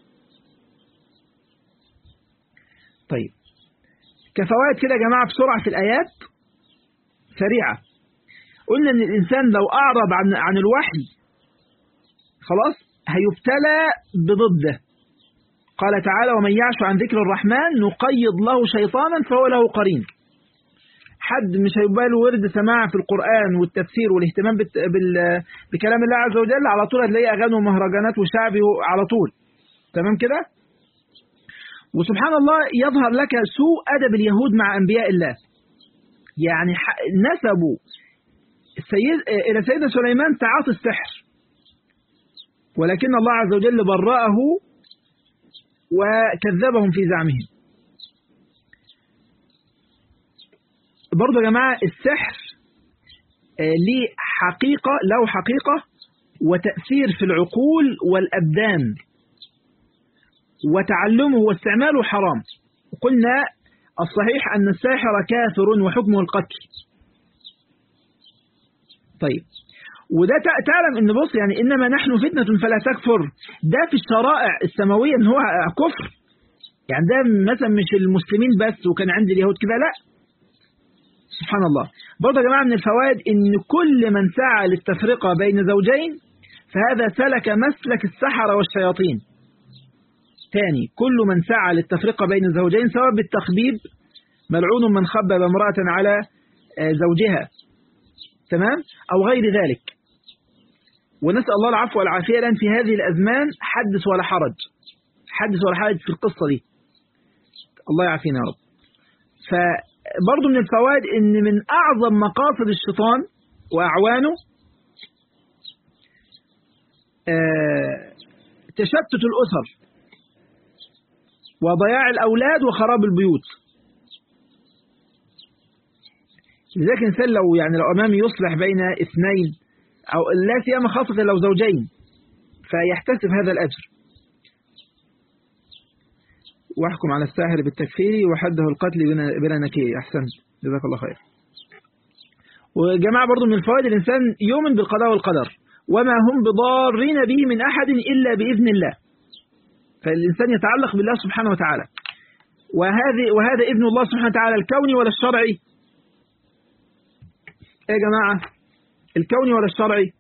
طيب كفوائد كده يا جماعة بسرعة في الآيات سريعة قلنا أن الإنسان لو أعرض عن, عن الوحي خلاص هيبتلى بضده قال تعالى ومن يعش عن ذكر الرحمن نقيض له شيطانا فهو له قرين حد مش هيبقى له ورد سماع في القرآن والتفسير والاهتمام بت... بال... بكلام الله عز وجل على طول هتلاقي أغاني ومهرجانات وشعبي على طول تمام كده وسبحان الله يظهر لك سوء أدب اليهود مع أنبياء الله يعني نسبوا السيد إلى سيدنا سليمان تعاطي السحر ولكن الله عز وجل برأه وكذبهم في زعمهم برضو يا جماعة السحر ليه حقيقة له حقيقة وتأثير في العقول والأبدان وتعلمه واستعماله حرام وقلنا الصحيح أن الساحر كافر وحكمه القتل طيب وده تعلم ان بص يعني انما نحن فتنة فلا تكفر ده في الشرائع السماوية ان هو كفر يعني ده مثلا مش المسلمين بس وكان عند اليهود كده لا سبحان الله برضه يا جماعة من الفوائد ان كل من سعى للتفرقة بين زوجين فهذا سلك مسلك السحرة والشياطين ثاني كل من سعى للتفرقة بين الزوجين سواء بالتخبيب ملعون من خبب امرأة على زوجها تمام أو غير ذلك ونسأل الله العفو والعافية لأن في هذه الأزمان حدث ولا حرج حدث ولا حرج في القصة دي الله يعافينا يا رب فبرضه من الفوائد ان من أعظم مقاصد الشيطان وأعوانه تشتت الأسر وضياع الأولاد وخراب البيوت لذلك الإنسان لو يعني لو أمامي يصلح بين اثنين أو لا سيما خاصة لو زوجين فيحتسب هذا الأجر واحكم على الساحر بالتكفير وحده القتل بلا نكير أحسن جزاك الله خير وجماعة برضو من الفوائد الإنسان يؤمن بالقضاء والقدر وما هم بضارين به من أحد إلا بإذن الله فالإنسان يتعلق بالله سبحانه وتعالى وهذه وهذا ابن الله سبحانه وتعالى الكوني ولا الشرعي يا جماعة الكوني ولا الشرعي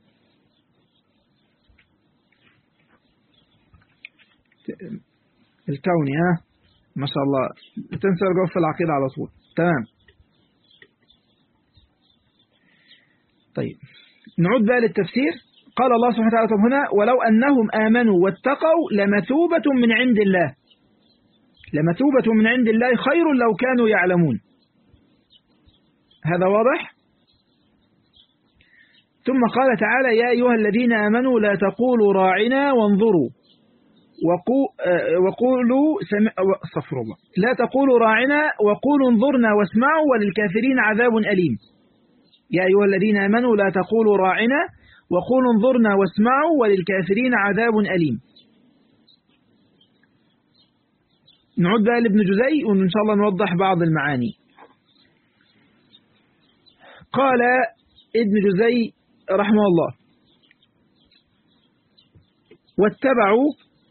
الكوني ها ما شاء الله تنسى الجوف في العقيدة على طول تمام طيب نعود بقى للتفسير قال الله سبحانه وتعالى هنا ولو أنهم آمنوا واتقوا لمثوبة من عند الله لمثوبة من عند الله خير لو كانوا يعلمون هذا واضح ثم قال تعالى يا أيها الذين آمنوا لا تقولوا راعنا وانظروا وقولوا صفر الله لا تقولوا راعنا وقولوا انظرنا واسمعوا وللكافرين عذاب أليم يا أيها الذين آمنوا لا تقولوا راعنا وقولوا انظرنا واسمعوا وللكافرين عذاب أليم نعود بقى لابن جزي وإن شاء الله نوضح بعض المعاني قال ابن جزي رحمه الله واتبعوا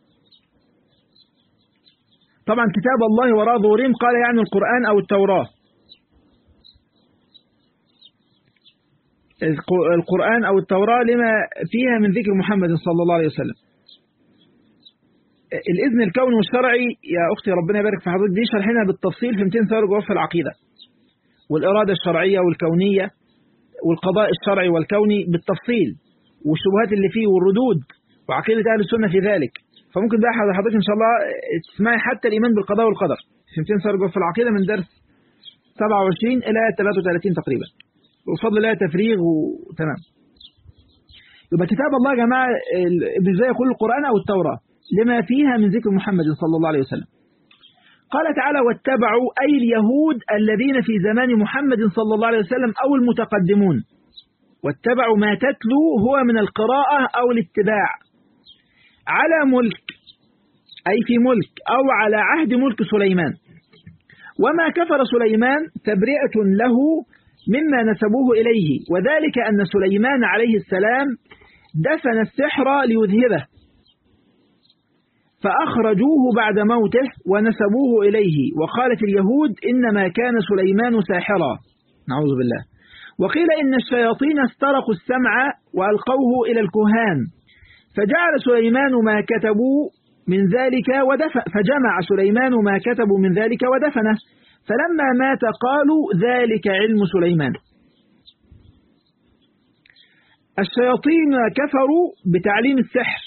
طبعا كتاب الله وراء ظهورهم قال يعني القرآن أو التوراة القرآن أو التوراة لما فيها من ذكر محمد صلى الله عليه وسلم الإذن الكوني والشرعي يا أختي ربنا يبارك في حضرتك دي شرحنا بالتفصيل في 200 ثوره جوه في العقيدة والإرادة الشرعية والكونية والقضاء الشرعي والكوني بالتفصيل والشبهات اللي فيه والردود وعقيدة أهل السنة في ذلك فممكن بقى حضرتك إن شاء الله تسمعي حتى الإيمان بالقضاء والقدر في 200 ثوره جوه في العقيدة من درس 27 إلى 33 تقريبا وبفضل الله تفريغ وتمام يبقى كتاب الله يا جماعة ابن زي يقول القرآن أو التوراة لما فيها من ذكر محمد صلى الله عليه وسلم قال تعالى واتبعوا أي اليهود الذين في زمان محمد صلى الله عليه وسلم أو المتقدمون واتبعوا ما تتلو هو من القراءة أو الاتباع على ملك أي في ملك أو على عهد ملك سليمان وما كفر سليمان تبرئة له مما نسبوه إليه وذلك أن سليمان عليه السلام دفن السحر ليذهبه فأخرجوه بعد موته ونسبوه إليه وقالت اليهود إنما كان سليمان ساحرا نعوذ بالله وقيل إن الشياطين استرقوا السمع وألقوه إلى الكهان فجعل سليمان ما كتبوا من ذلك ودفن فجمع سليمان ما كتبوا من ذلك ودفنه فلما مات قالوا ذلك علم سليمان الشياطين كفروا بتعليم السحر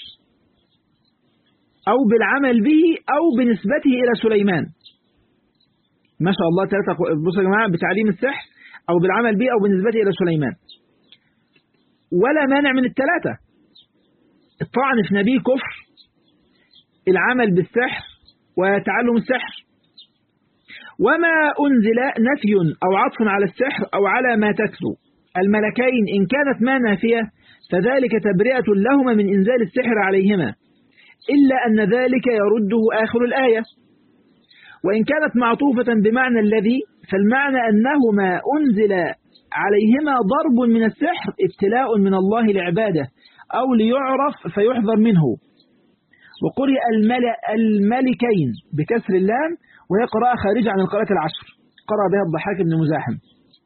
أو بالعمل به أو بنسبته إلى سليمان ما شاء الله ثلاثة بصوا يا جماعة بتعليم السحر أو بالعمل به أو بنسبته إلى سليمان ولا مانع من الثلاثة الطعن في نبي كفر العمل بالسحر وتعلم السحر وما أنزل نفي أو عطف على السحر أو على ما تتلو الملكين إن كانت ما نافية فذلك تبرئة لهما من إنزال السحر عليهما إلا أن ذلك يرده آخر الآية وإن كانت معطوفة بمعنى الذي فالمعنى أنهما أنزل عليهما ضرب من السحر ابتلاء من الله لعباده أو ليعرف فيحذر منه وقرئ الملكين بكسر اللام وهي قراءة خارجة عن القراءة العشر قرأ بها الضحاك بن مزاحم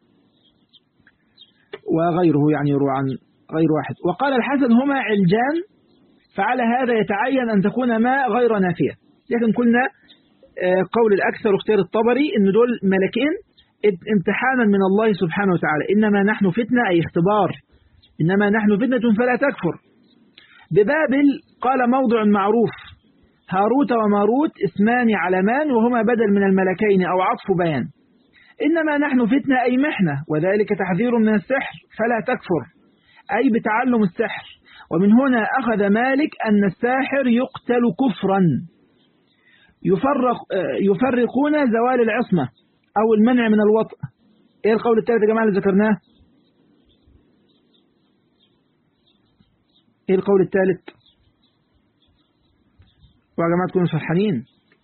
وغيره يعني يروى عن غير واحد وقال الحسن هما علجان فعلى هذا يتعين أن تكون ما غير نافية لكن قلنا قول الأكثر واختيار الطبري أن دول ملكين امتحانا من الله سبحانه وتعالى إنما نحن فتنة أي اختبار إنما نحن فتنة فلا تكفر ببابل قال موضع معروف هاروت وماروت اسمان علمان وهما بدل من الملكين أو عطف بيان إنما نحن فتنة أي محنة وذلك تحذير من السحر فلا تكفر أي بتعلم السحر ومن هنا أخذ مالك أن الساحر يقتل كفرا يفرق يفرقون زوال العصمة أو المنع من الوطء إيه القول الثالث يا جماعة اللي ذكرناه إيه القول الثالث ويا جماعة تكونوا فرحانين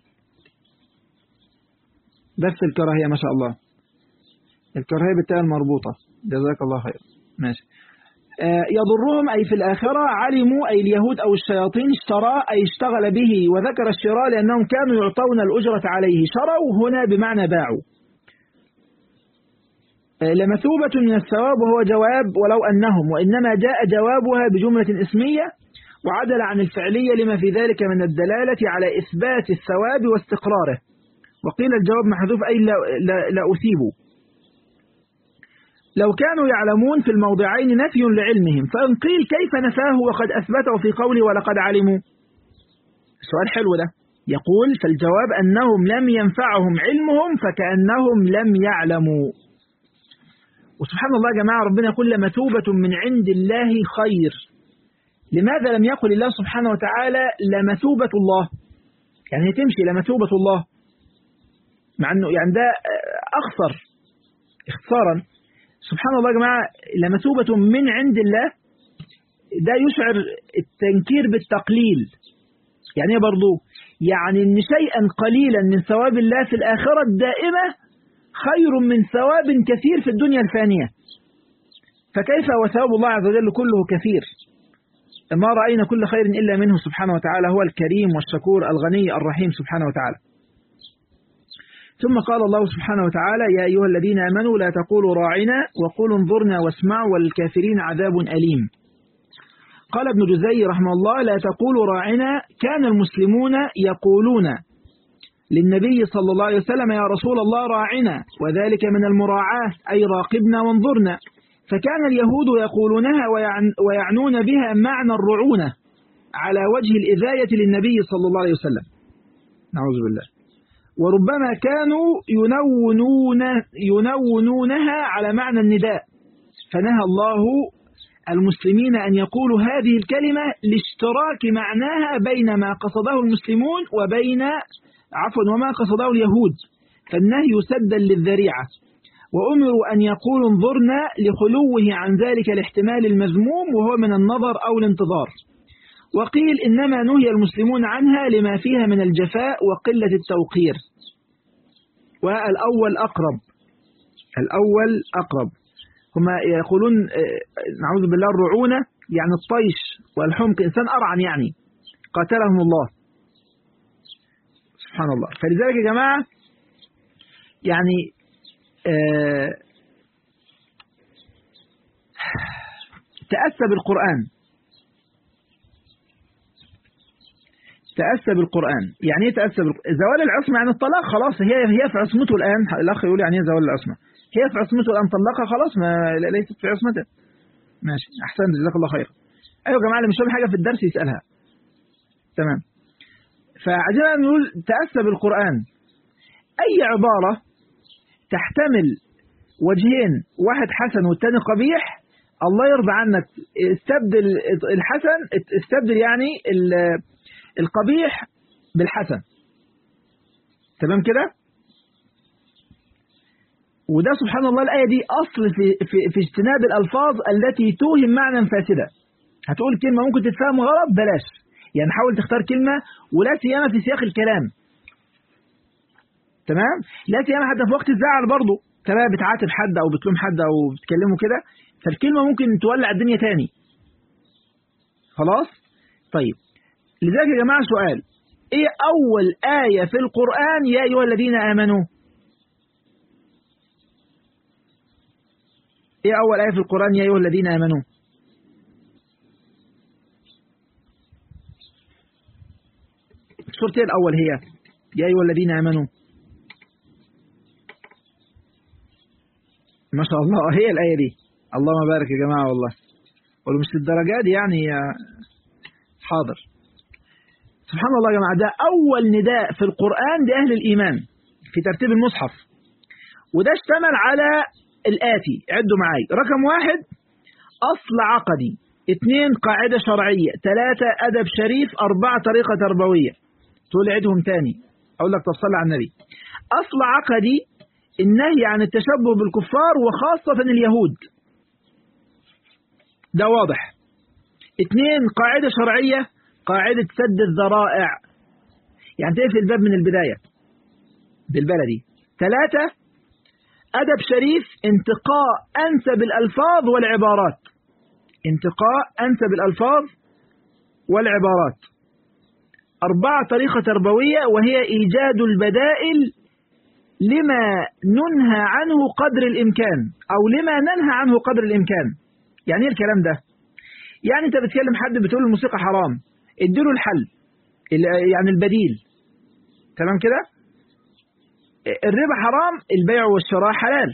بس الكراهية ما شاء الله الكراهية بالتاء المربوطة جزاك الله خير ماشي آه يضرهم أي في الآخرة علموا أي اليهود أو الشياطين اشترى أي اشتغل به وذكر الشراء لأنهم كانوا يعطون الأجرة عليه شروا هنا بمعنى باعوا آه لمثوبة من الثواب وهو جواب ولو أنهم وإنما جاء جوابها بجملة اسمية وعدل عن الفعلية لما في ذلك من الدلالة على إثبات الثواب واستقراره وقيل الجواب محذوف أي لا, لا, لا أثيبوا لو كانوا يعلمون في الموضعين نفي لعلمهم فإن قيل كيف نفاه وقد أثبته في قوله ولقد علموا سؤال حلو ده يقول فالجواب أنهم لم ينفعهم علمهم فكأنهم لم يعلموا وسبحان الله يا جماعة ربنا يقول لمثوبة من عند الله خير لماذا لم يقل الله سبحانه وتعالى لمثوبة الله يعني تمشي لمثوبة الله مع أنه يعني ده أخصر اختصارا سبحان الله يا جماعة لمثوبة من عند الله ده يشعر التنكير بالتقليل يعني ايه برضو يعني ان شيئا قليلا من ثواب الله في الآخرة الدائمة خير من ثواب كثير في الدنيا الفانية فكيف وثواب الله عز وجل كله كثير ما رأينا كل خير إلا منه سبحانه وتعالى هو الكريم والشكور الغني الرحيم سبحانه وتعالى ثم قال الله سبحانه وتعالى يا أيها الذين آمنوا لا تقولوا راعنا وقولوا انظرنا واسمعوا وللكافرين عذاب أليم قال ابن جزي رحمه الله لا تقولوا راعنا كان المسلمون يقولون للنبي صلى الله عليه وسلم يا رسول الله راعنا وذلك من المراعاة أي راقبنا وانظرنا فكان اليهود يقولونها ويعنون بها معنى الرعونة على وجه الإذاية للنبي صلى الله عليه وسلم نعوذ بالله وربما كانوا ينونون ينونونها على معنى النداء فنهى الله المسلمين أن يقولوا هذه الكلمة لاشتراك معناها بين ما قصده المسلمون وبين عفوا وما قصده اليهود فالنهي سدا للذريعة وأمروا أن يقولوا انظرنا لخلوه عن ذلك الاحتمال المذموم وهو من النظر أو الانتظار وقيل إنما نهي المسلمون عنها لما فيها من الجفاء وقلة التوقير والأول أقرب الأول أقرب هما يقولون نعوذ بالله الرعونة يعني الطيش والحمق إنسان أرعن يعني قاتلهم الله سبحان الله فلذلك يا جماعة يعني آه تأسى بالقرآن تأسى بالقرآن يعني ايه تأسى بالقرآن زوال العصمة يعني الطلاق خلاص هي هي في عصمته الآن الأخ يقول يعني ايه زوال العصمة هي في عصمته الآن طلقها خلاص ما ليست في عصمته ماشي أحسن جزاك الله خير أيوة يا جماعة اللي مش فاهم حاجة في الدرس يسألها تمام فعايزين نقول تأسى بالقرآن أي عبارة تحتمل وجهين واحد حسن والتاني قبيح الله يرضى عنك استبدل الحسن استبدل يعني القبيح بالحسن تمام كده وده سبحان الله الآية دي أصل في, في, في اجتناب الألفاظ التي توهم معنى فاسدة هتقول كلمة ممكن تتفهم غلط بلاش يعني حاول تختار كلمة ولا سيما في سياق الكلام تمام لا سيما حتى في وقت الزعل برضه تمام بتعاتب حد أو بتلوم حد أو بتكلمه كده فالكلمة ممكن تولع الدنيا تاني خلاص طيب لذلك يا جماعة سؤال ايه اول آية في القرآن يا ايها الذين امنوا ايه اول آية في القرآن يا ايها الذين امنوا سورة الاول هي يا ايها الذين امنوا ما شاء الله هي الآية دي اللهم بارك يا جماعة والله ولو مش للدرجات دي يعني حاضر سبحان الله يا جماعة ده أول نداء في القرآن لأهل الإيمان في ترتيب المصحف وده اشتمل على الآتي عدوا معاي رقم واحد أصل عقدي اثنين قاعدة شرعية ثلاثة أدب شريف أربعة طريقة تربوية تقول عدهم تاني أقول لك طب صلي على النبي أصل عقدي النهي عن التشبه بالكفار وخاصة اليهود ده واضح اثنين قاعدة شرعية قاعدة سد الذرائع يعني تقفل الباب من البداية بالبلدي ثلاثة أدب شريف انتقاء أنسب الألفاظ والعبارات انتقاء أنسب الألفاظ والعبارات أربعة طريقة تربوية وهي إيجاد البدائل لما ننهى عنه قدر الإمكان أو لما ننهى عنه قدر الإمكان يعني ايه الكلام ده يعني انت بتكلم حد بتقول الموسيقى حرام اديله الحل يعني البديل تمام كده الربا حرام البيع والشراء حلال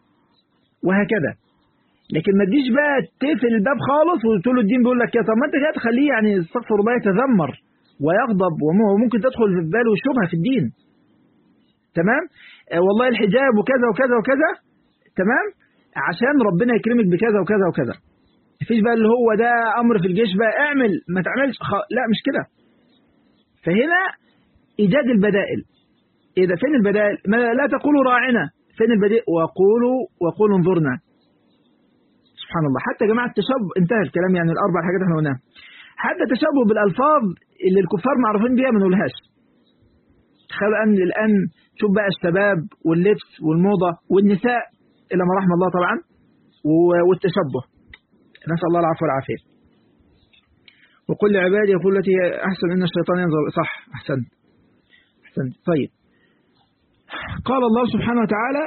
وهكذا لكن ما تجيش بقى تقفل الباب خالص وتقول له الدين بيقول لك كده طب ما انت كده تخليه يعني استغفر الله يتذمر ويغضب وممكن تدخل في باله الشبهه في الدين تمام آه والله الحجاب وكذا وكذا وكذا تمام عشان ربنا يكرمك بكذا وكذا وكذا مفيش بقى اللي هو ده امر في الجيش بقى اعمل ما تعملش خ... لا مش كده فهنا ايجاد البدائل ايه ده فين البدائل ما لا تقولوا راعنا فين البدائل وقولوا وقولوا انظرنا سبحان الله حتى يا جماعه التشبه انتهى الكلام يعني الاربع حاجات احنا قلناها حتى التشبه بالالفاظ اللي الكفار معروفين بيها ما نقولهاش تخيلوا الان الان شوف بقى الشباب واللبس والموضه والنساء الا ما رحم الله طبعا والتشبه نسال الله العفو والعافيه وقل لعبادي يقول التي احسن ان الشيطان ينظر صح احسنت احسنت طيب قال الله سبحانه وتعالى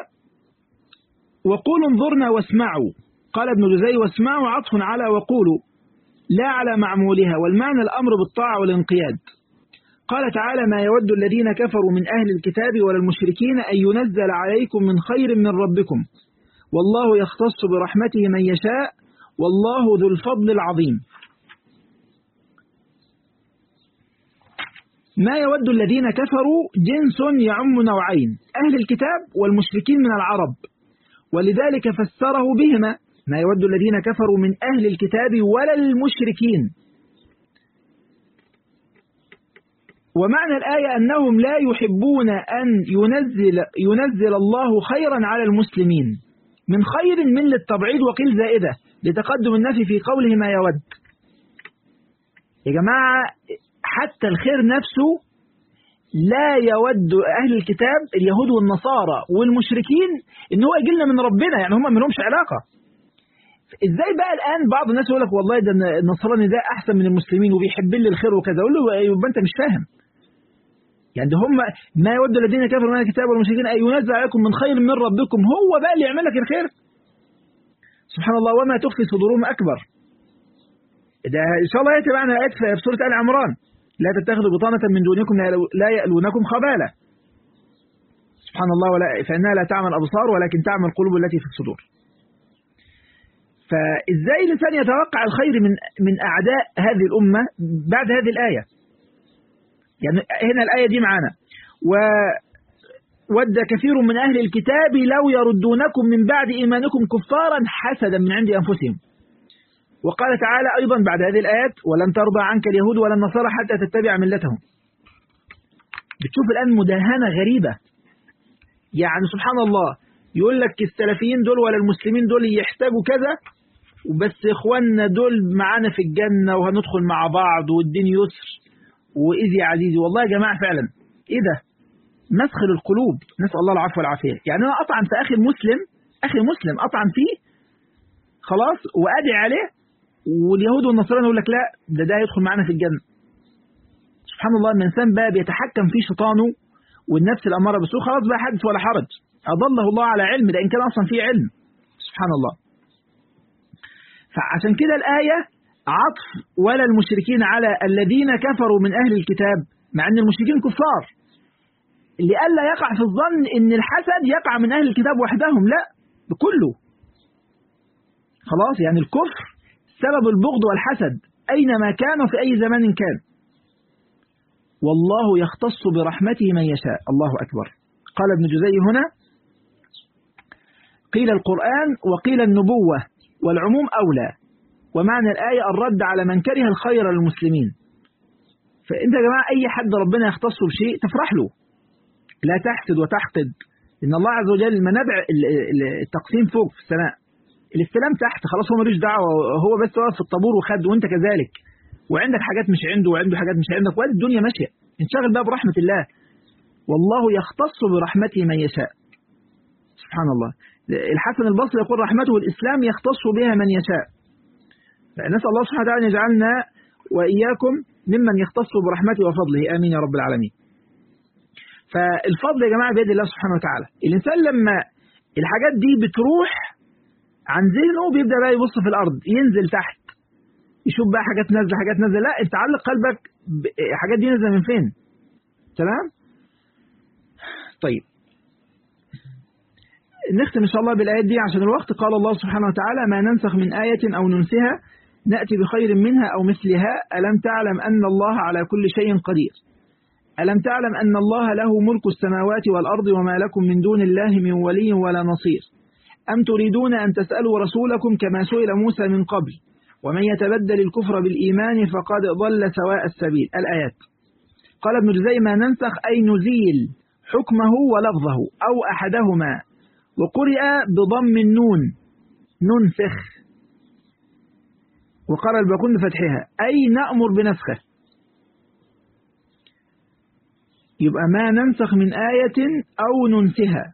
وقولوا انظرنا واسمعوا قال ابن جزي واسمعوا عطف على وقولوا لا على معمولها والمعنى الأمر بالطاعة والانقياد قال تعالى ما يود الذين كفروا من أهل الكتاب ولا المشركين أن ينزل عليكم من خير من ربكم والله يختص برحمته من يشاء والله ذو الفضل العظيم ما يود الذين كفروا جنس يعم نوعين أهل الكتاب والمشركين من العرب ولذلك فسره بهما ما يود الذين كفروا من أهل الكتاب ولا المشركين ومعنى الآية أنهم لا يحبون أن ينزل, ينزل الله خيرا على المسلمين من خير من للتبعيد وقيل زائدة لتقدم النفي في قوله ما يود يا جماعة حتى الخير نفسه لا يود أهل الكتاب اليهود والنصارى والمشركين إن هو يجي لنا من ربنا يعني هم ما لهمش علاقة ازاي بقى الآن بعض الناس يقول لك والله ده النصراني ده أحسن من المسلمين وبيحب لي الخير وكذا أقول له يبقى أنت مش فاهم يعني ده هم ما يود الذين كفروا من الكتاب والمشركين أن ينزل عليكم من خير من ربكم هو بقى اللي يعمل لك الخير سبحان الله وما تخفي صدورهم أكبر ده إن شاء الله يأتي معنا آيات في سورة آل عمران لا تتخذوا بطانة من دونكم لا يألونكم خبالا سبحان الله ولا فإنها لا تعمل أبصار ولكن تعمل القلوب التي في الصدور فإزاي الإنسان يتوقع الخير من من أعداء هذه الأمة بعد هذه الآية يعني هنا الآية دي معانا و ود كثير من أهل الكتاب لو يردونكم من بعد إيمانكم كفارا حسدا من عند أنفسهم وقال تعالى أيضا بعد هذه الآيات ولن ترضى عنك اليهود ولا النصارى حتى تتبع ملتهم بتشوف الآن مداهنة غريبة يعني سبحان الله يقول لك السلفيين دول ولا المسلمين دول يحتاجوا كذا وبس إخواننا دول معانا في الجنة وهندخل مع بعض والدين يسر وإذ يا عزيزي والله يا جماعة فعلا إيه ده مسخ للقلوب نسأل الله العفو والعافية يعني أنا أطعن في أخي المسلم أخي المسلم أطعن فيه خلاص وأدعي عليه واليهود والنصارى يقول لك لا ده ده يدخل معانا في الجنة سبحان الله ان الانسان بقى بيتحكم في شيطانه والنفس الاماره بالسوء خلاص بقى حدث ولا حرج اضله الله على علم ده ان كان اصلا فيه علم سبحان الله فعشان كده الايه عطف ولا المشركين على الذين كفروا من اهل الكتاب مع ان المشركين كفار لئلا يقع في الظن ان الحسد يقع من اهل الكتاب وحدهم لا بكله خلاص يعني الكفر سبب البغض والحسد أينما كان وفي أي زمان كان والله يختص برحمته من يشاء الله أكبر قال ابن جزي هنا قيل القرآن وقيل النبوة والعموم أولى ومعنى الآية الرد على من كره الخير للمسلمين فأنت يا جماعة أي حد ربنا يختص بشيء تفرح له لا تحسد وتحقد إن الله عز وجل منابع التقسيم فوق في السماء الاستلام تحت خلاص هو ملوش دعوه هو بس واقف في الطابور وخد وانت كذلك وعندك حاجات مش عنده وعنده حاجات مش عندك وادي الدنيا ماشيه انشغل بقى برحمه الله والله يختص برحمته من يشاء سبحان الله الحسن البصري يقول رحمته الاسلام يختص بها من يشاء نسال الله سبحانه وتعالى ان يجعلنا واياكم ممن يختص برحمته وفضله امين يا رب العالمين فالفضل يا جماعه بيد الله سبحانه وتعالى الانسان لما الحاجات دي بتروح عن ذهنه بيبدأ بقى يبص في الأرض ينزل تحت يشوف بقى حاجات نازلة حاجات نازلة لا انت علق قلبك حاجات دي نازلة من فين تمام طيب نختم إن شاء الله بالآيات دي عشان الوقت قال الله سبحانه وتعالى ما ننسخ من آية أو ننسها نأتي بخير منها أو مثلها ألم تعلم أن الله على كل شيء قدير ألم تعلم أن الله له ملك السماوات والأرض وما لكم من دون الله من ولي ولا نصير أم تريدون أن تسألوا رسولكم كما سئل موسى من قبل ومن يتبدل الكفر بالإيمان فقد ضل سواء السبيل الآيات قال ابن جزي ما ننسخ أي نزيل حكمه ولفظه أو أحدهما وقرئ بضم النون ننسخ وقرأ الباقون بفتحها أي نأمر بنسخه يبقى ما ننسخ من آية أو ننسها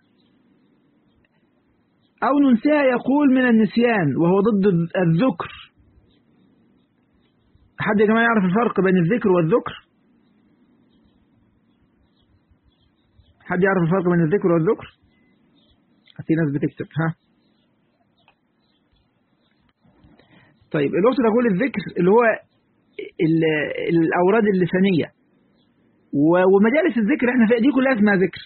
أو ننسيها يقول من النسيان وهو ضد الذكر حد يا جماعة يعرف الفرق بين الذكر والذكر حد يعرف الفرق بين الذكر والذكر في ناس بتكتب ها طيب الأخت تقول الذكر اللي هو الأوراد اللسانية ومجالس الذكر احنا في دي كلها اسمها ذكر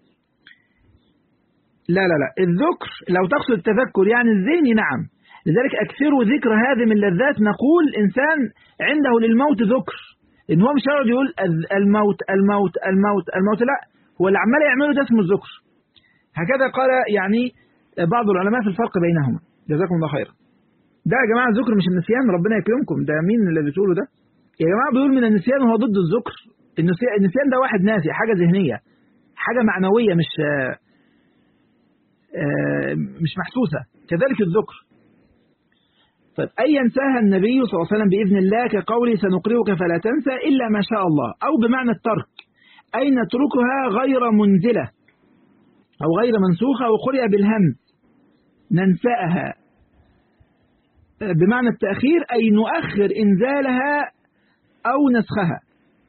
لا لا لا الذكر لو تقصد التذكر يعني الذهني نعم لذلك أكثروا ذكر هذه من اللذات نقول إنسان عنده للموت ذكر إن هو مش هيقعد يقول الموت الموت الموت الموت لا هو اللي عمال يعمله ده اسمه الذكر هكذا قال يعني بعض العلماء في الفرق بينهما جزاكم الله خيرا ده يا جماعة الذكر مش النسيان ربنا يكرمكم ده مين اللي بتقوله ده يا جماعة بيقول من النسيان وهو ضد الذكر النسيان ده واحد ناسي حاجة ذهنية حاجة معنوية مش مش محسوسة كذلك الذكر طيب أي ينساها النبي صلى الله عليه وسلم بإذن الله كقولي سنقرئك فلا تنسى إلا ما شاء الله أو بمعنى الترك أي نتركها غير منزلة أو غير منسوخة وقرئ بالهمز ننساها بمعنى التأخير أي نؤخر إنزالها أو نسخها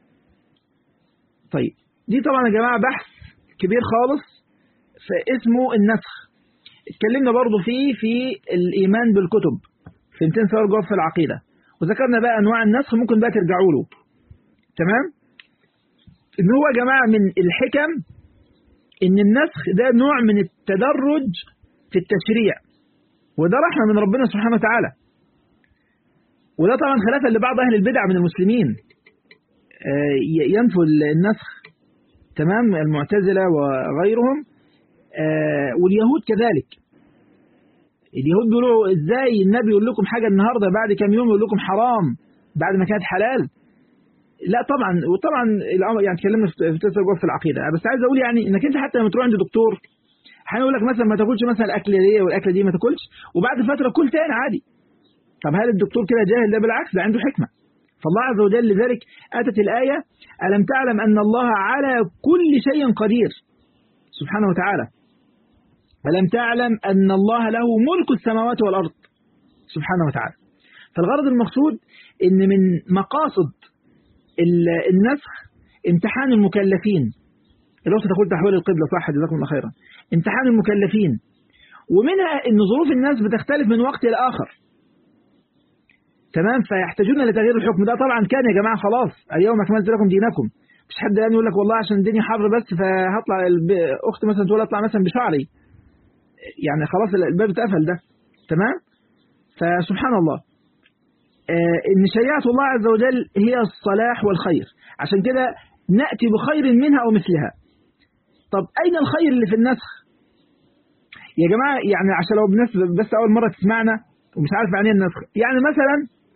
طيب دي طبعا يا جماعة بحث كبير خالص فاسمه النسخ اتكلمنا برضو فيه في الإيمان بالكتب في 200 سؤال جواب في العقيدة وذكرنا بقى أنواع النسخ ممكن بقى ترجعوا له تمام ان هو يا جماعة من الحكم ان النسخ ده نوع من التدرج في التشريع وده رحمة من ربنا سبحانه وتعالى وده طبعا خلافا لبعض أهل البدع من المسلمين ينفوا النسخ تمام المعتزلة وغيرهم واليهود كذلك اليهود بيقولوا ازاي النبي يقول لكم حاجة النهاردة بعد كام يوم يقول لكم حرام بعد ما كانت حلال لا طبعا وطبعا الامر يعني اتكلمنا في تسوق في العقيده بس عايز اقول يعني انك انت حتى لما تروح عند دكتور هيقول لك مثلا ما تاكلش مثلا الاكل دي والاكله دي ما تاكلش وبعد فتره كل تاني عادي طب هل الدكتور كده جاهل ده بالعكس ده عنده حكمه فالله عز وجل لذلك اتت الايه الم تعلم ان الله على كل شيء قدير سبحانه وتعالى ألم تعلم أن الله له ملك السماوات والأرض سبحانه وتعالى فالغرض المقصود أن من مقاصد النسخ امتحان المكلفين الأخت تقول تحويل القبلة صح جزاكم الله خيرا امتحان المكلفين ومنها أن ظروف الناس بتختلف من وقت إلى آخر تمام فيحتاجون لتغيير الحكم ده طبعا كان يا جماعة خلاص اليوم أكملت لكم دينكم مش حد الآن يقول لك والله عشان الدنيا حر بس فهطلع أخت مثلا تقول أطلع مثلا بشعري يعني خلاص الباب اتقفل ده تمام فسبحان الله إن شريعة الله عز وجل هي الصلاح والخير عشان كده نأتي بخير منها أو مثلها طب أين الخير اللي في النسخ يا جماعة يعني عشان لو الناس بس أول مرة تسمعنا ومش عارف معنى النسخ يعني مثلا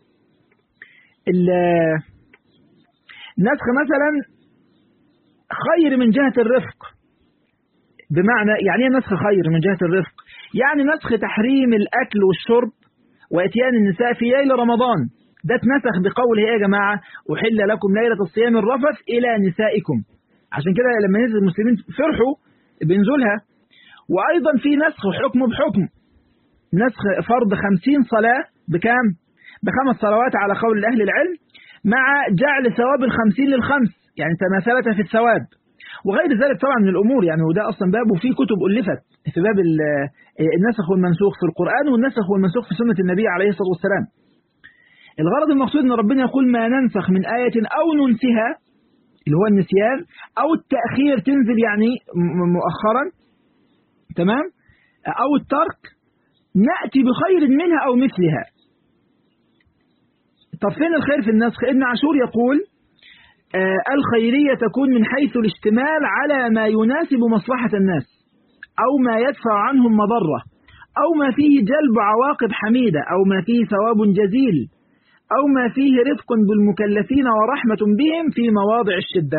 النسخ مثلا خير من جهة الرفق بمعنى يعني ايه نسخ خير من جهة الرفق يعني نسخ تحريم الأكل والشرب واتيان النساء في ليل رمضان ده اتنسخ بقوله يا جماعة أحل لكم ليلة الصيام الرفث إلى نسائكم عشان كده لما نزل المسلمين فرحوا بنزولها وأيضا في نسخ حكم بحكم نسخ فرض خمسين صلاة بكام بخمس صلوات على قول أهل العلم مع جعل ثواب الخمسين للخمس يعني تماثلت في الثواب وغير ذلك طبعا من الأمور يعني وده أصلا باب وفي كتب ألفت في باب النسخ والمنسوخ في القرآن والنسخ والمنسوخ في سنة النبي عليه الصلاة والسلام الغرض المقصود أن ربنا يقول ما ننسخ من آية أو ننسها اللي هو النسيان أو التأخير تنزل يعني مؤخرا تمام أو الترك نأتي بخير منها أو مثلها طب فين الخير في النسخ ابن عاشور يقول آه الخيرية تكون من حيث الاشتمال على ما يناسب مصلحة الناس أو ما يدفع عنهم مضرة أو ما فيه جلب عواقب حميدة أو ما فيه ثواب جزيل أو ما فيه رفق بالمكلفين ورحمة بهم في مواضع الشدة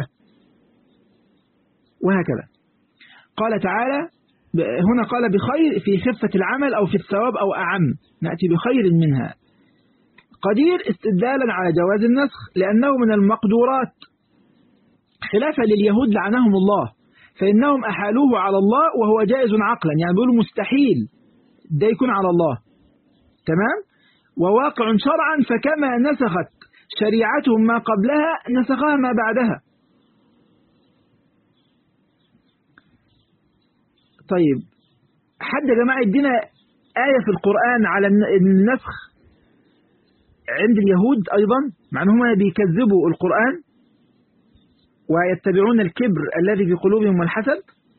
وهكذا قال تعالى هنا قال بخير في خفة العمل أو في الثواب أو أعم نأتي بخير منها قدير استدلالا على جواز النسخ لأنه من المقدورات خلافا لليهود لعنهم الله فإنهم أحالوه على الله وهو جائز عقلا يعني بيقولوا مستحيل ده يكون على الله تمام وواقع شرعا فكما نسخت شريعتهم ما قبلها نسخها ما بعدها طيب حد يا جماعة يدينا آية في القرآن على النسخ عند اليهود أيضا مع أنهم بيكذبوا القرآن ويتبعون الكبر الذي في قلوبهم والحسد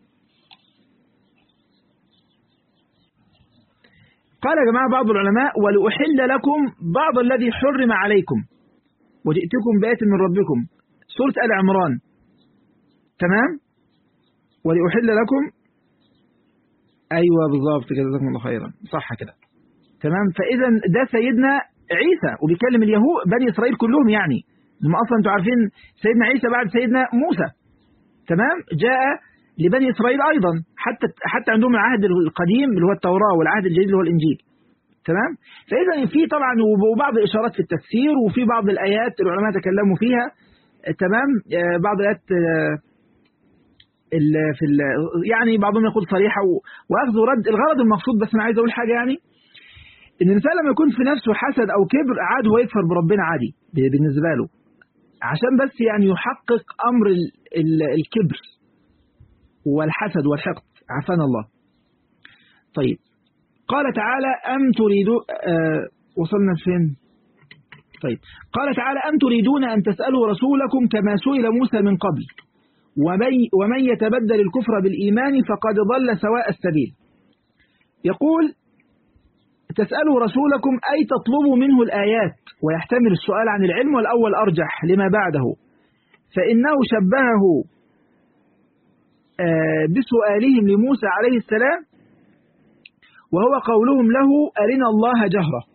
قال يا جماعة بعض العلماء ولأحل لكم بعض الذي حرم عليكم وجئتكم بآية من ربكم سورة آل عمران تمام ولأحل لكم أيوة بالظبط كده جزاكم الله خيرا صح كده تمام فإذا ده سيدنا عيسى وبيكلم اليهود بني إسرائيل كلهم يعني لما أصلا أنتوا عارفين سيدنا عيسى بعد سيدنا موسى تمام جاء لبني إسرائيل أيضا حتى حتى عندهم العهد القديم اللي هو التوراة والعهد الجديد اللي هو الإنجيل تمام فإذا في طبعا وبعض الإشارات في التفسير وفي بعض الآيات العلماء تكلموا فيها تمام بعض الآيات ال في ال يعني بعضهم يقول صريحة وأخذ ورد الغرض المقصود بس أنا عايز أقول حاجة يعني إن الإنسان لما يكون في نفسه حسد أو كبر عاد هو يكفر بربنا عادي بالنسبة له عشان بس يعني يحقق أمر ال ال الكبر والحسد والحقد عافانا الله طيب قال تعالى أم تريدوا آه وصلنا فين طيب قال تعالى أم تريدون أن تسألوا رسولكم كما سئل موسى من قبل ومن, ومن يتبدل الكفر بالإيمان فقد ضل سواء السبيل يقول تسألوا رسولكم أي تطلبوا منه الآيات ويحتمل السؤال عن العلم والأول أرجح لما بعده فإنه شبهه بسؤالهم لموسى عليه السلام وهو قولهم له أرنا الله جهرة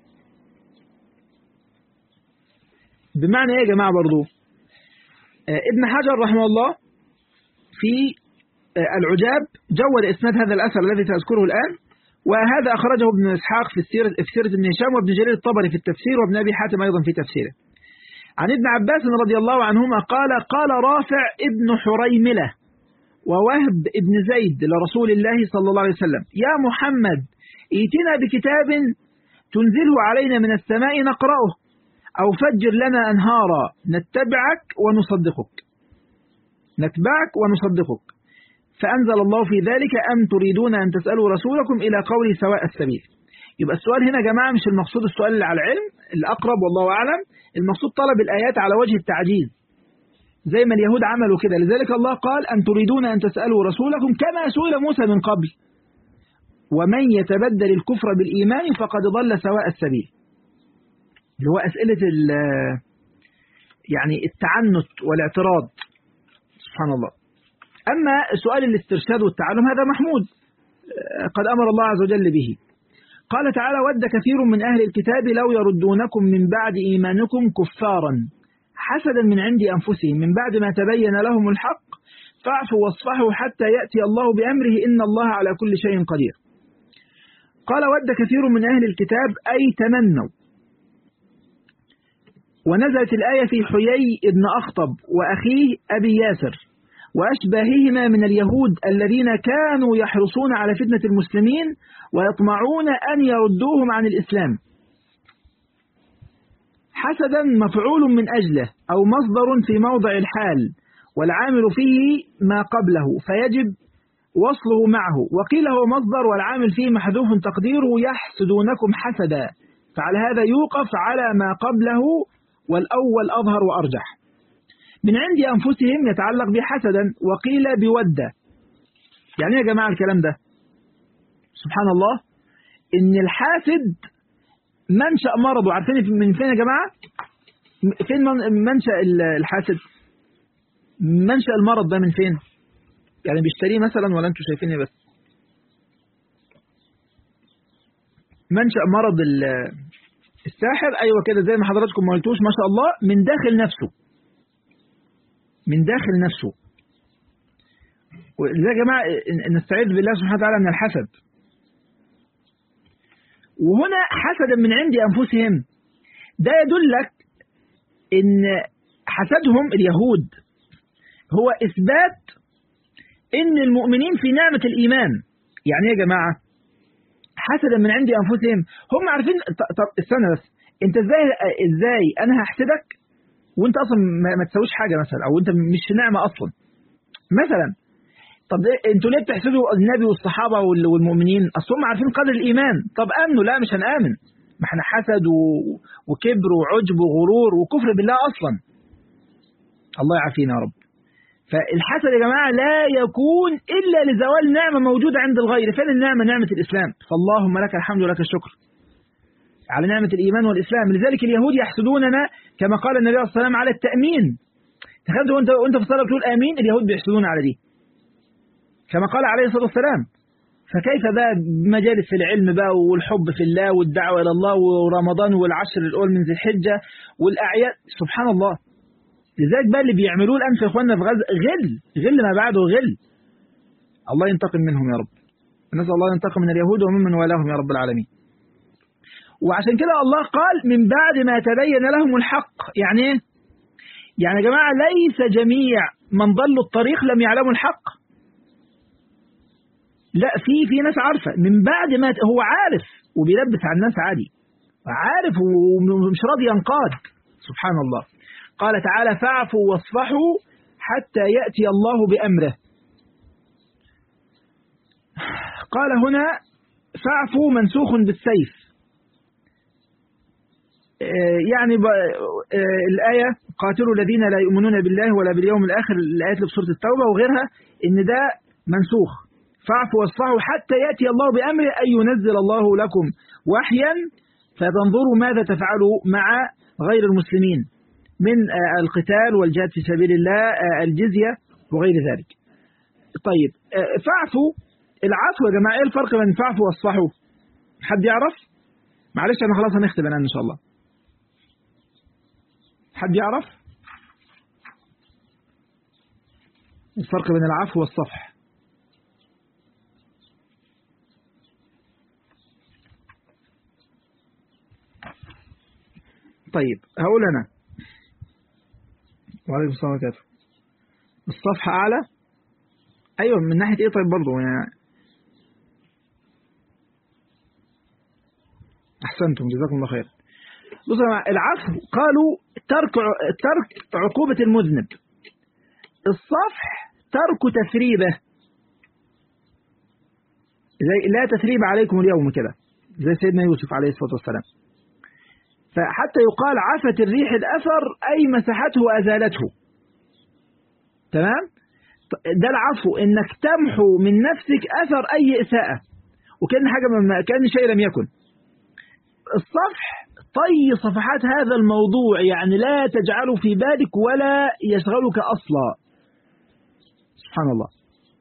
بمعنى ايه يا جماعة برضو ابن حجر رحمه الله في العجاب جود إسناد هذا الأثر الذي تذكره الآن وهذا أخرجه ابن إسحاق في سيرة, في سيرة ابن هشام وابن جرير الطبري في التفسير وابن أبي حاتم أيضا في تفسيره عن ابن عباس رضي الله عنهما قال قال رافع ابن حريملة ووهب ابن زيد لرسول الله صلى الله عليه وسلم يا محمد ائتنا بكتاب تنزله علينا من السماء نقرأه أو فجر لنا أنهارا نتبعك ونصدقك نتبعك ونصدقك فأنزل الله في ذلك أم تريدون أن تسألوا رسولكم إلى قول سواء السبيل يبقى السؤال هنا يا جماعة مش المقصود السؤال اللي على العلم الأقرب والله أعلم المقصود طلب الآيات على وجه التعجيز زي ما اليهود عملوا كده لذلك الله قال أن تريدون أن تسألوا رسولكم كما سئل موسى من قبل ومن يتبدل الكفر بالإيمان فقد ضل سواء السبيل اللي هو أسئلة يعني التعنت والاعتراض سبحان الله أما سؤال الاسترشاد والتعلم هذا محمود قد أمر الله عز وجل به قال تعالى ود كثير من أهل الكتاب لو يردونكم من بعد إيمانكم كفارا حسدا من عند أنفسهم من بعد ما تبين لهم الحق فاعفوا واصفحوا حتى يأتي الله بأمره إن الله على كل شيء قدير قال ود كثير من أهل الكتاب أي تمنوا ونزلت الآية في حيي ابن أخطب وأخيه أبي ياسر وأشباههما من اليهود الذين كانوا يحرصون على فتنة المسلمين ويطمعون أن يردوهم عن الإسلام حسدا مفعول من أجله أو مصدر في موضع الحال والعامل فيه ما قبله فيجب وصله معه وقيل هو مصدر والعامل فيه محذوف تقديره يحسدونكم حسدا فعلى هذا يوقف على ما قبله والأول أظهر وأرجح من عند أنفسهم يتعلق بحسدا وقيل بودة يعني يا جماعة الكلام ده سبحان الله إن الحاسد منشأ مرضه عارفين من فين يا جماعة فين منشأ الحاسد منشأ المرض ده من فين يعني بيشتريه مثلا ولا انتوا شايفيني بس منشأ مرض الساحر أيوة كده زي ما حضراتكم ما قلتوش ما شاء الله من داخل نفسه من داخل نفسه وإذا يا جماعة نستعيذ بالله سبحانه وتعالى من الحسد وهنا حسدا من عند أنفسهم ده يدلك إن حسدهم اليهود هو إثبات إن المؤمنين في نعمة الإيمان يعني يا جماعة حسدا من عند أنفسهم هم عارفين طب استنى بس أنت إزاي إزاي أنا هحسدك وأنت أصلا ما تسويش حاجة مثلا أو أنت مش في نعمة أصلا مثلا طب انتوا ليه بتحسدوا النبي والصحابة والمؤمنين اصل هم عارفين قدر الإيمان طب آمنوا لا مش هنآمن ما احنا حسد وكبر وعجب وغرور وكفر بالله أصلا الله يعافينا يا رب فالحسد يا جماعة لا يكون إلا لزوال نعمة موجودة عند الغير فين النعمة نعمة الإسلام فاللهم لك الحمد ولك الشكر على نعمة الإيمان والإسلام لذلك اليهود يحسدوننا كما قال النبي صلى الله عليه وسلم على التأمين تخيل وانت وانت في الصلاة بتقول آمين اليهود بيحسدون على دي كما قال عليه الصلاة والسلام فكيف بقى مجالس في العلم بقى والحب في الله والدعوة إلى الله ورمضان والعشر الأول من ذي الحجة والأعياد سبحان الله لذلك بقى اللي بيعملوه الآن في إخواننا في غزة غل غل ما بعده غل الله ينتقم منهم يا رب نسأل الله ينتقم من اليهود وممن والاهم يا رب العالمين وعشان كده الله قال من بعد ما تبين لهم الحق يعني ايه يعني يا جماعة ليس جميع من ضلوا الطريق لم يعلموا الحق لا في في ناس عارفة من بعد ما هو عارف وبيلبس على الناس عادي عارف ومش راضي ينقاد سبحان الله قال تعالى فاعفوا واصفحوا حتى يأتي الله بأمره قال هنا فاعفوا منسوخ بالسيف يعني الآية قاتلوا الذين لا يؤمنون بالله ولا باليوم الآخر الآيات اللي في سورة التوبة وغيرها إن ده منسوخ فاعفوا واصفحوا حتى يأتي الله بأمره أن ينزل الله لكم وحيا فتنظروا ماذا تفعلوا مع غير المسلمين من القتال والجهاد في سبيل الله الجزية وغير ذلك طيب فاعفوا العفو يا جماعة ايه الفرق بين فاعفوا واصفحوا حد يعرف معلش انا خلاص هنختم الان ان شاء الله حد يعرف الفرق بين العفو والصفح طيب هقول انا وعليكم السلام وبركاته الصفحة اعلى ايوه من ناحية ايه طيب برضه يعني احسنتم جزاكم الله خير بصوا يا جماعه العفو قالوا ترك ترك عقوبة المذنب الصفح ترك تثريبه زي لا تثريب عليكم اليوم كده زي سيدنا يوسف عليه الصلاة والسلام فحتى يقال عفت الريح الأثر أي مسحته وأزالته تمام ده العفو إنك تمحو من نفسك أثر أي إساءة وكأن حاجة ما كان شيء لم يكن الصفح طي صفحات هذا الموضوع يعني لا تجعله في بالك ولا يشغلك أصلا سبحان الله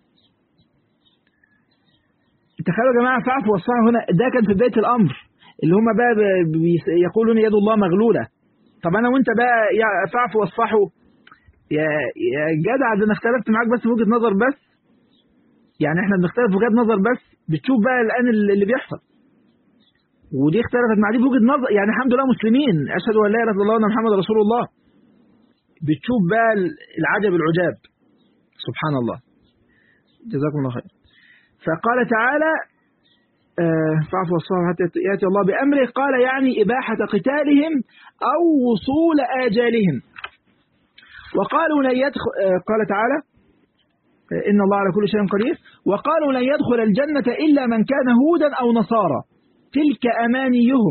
تخيلوا يا جماعة فعفوا والصفح هنا ده كان في بداية الأمر اللي هم بقى يقولون يد الله مغلولة طب أنا وأنت بقى فعفوا واصفحوا يا يا جدع ده أنا اختلفت معاك بس في وجهة نظر بس يعني احنا بنختلف في وجهة نظر بس بتشوف بقى الآن اللي بيحصل ودي اختلفت مع دي بوجهه نظر يعني الحمد لله مسلمين اشهد ان لا اله الا الله وان محمد رسول الله بتشوف بقى العجب العجاب سبحان الله جزاكم الله خير فقال تعالى فاعفوا والصبر حتى ياتي الله بامره قال يعني اباحه قتالهم او وصول اجالهم وقالوا لن يدخل قال تعالى ان الله على كل شيء قدير وقالوا لن يدخل الجنه الا من كان هودا او نصارى تلك أمانيهم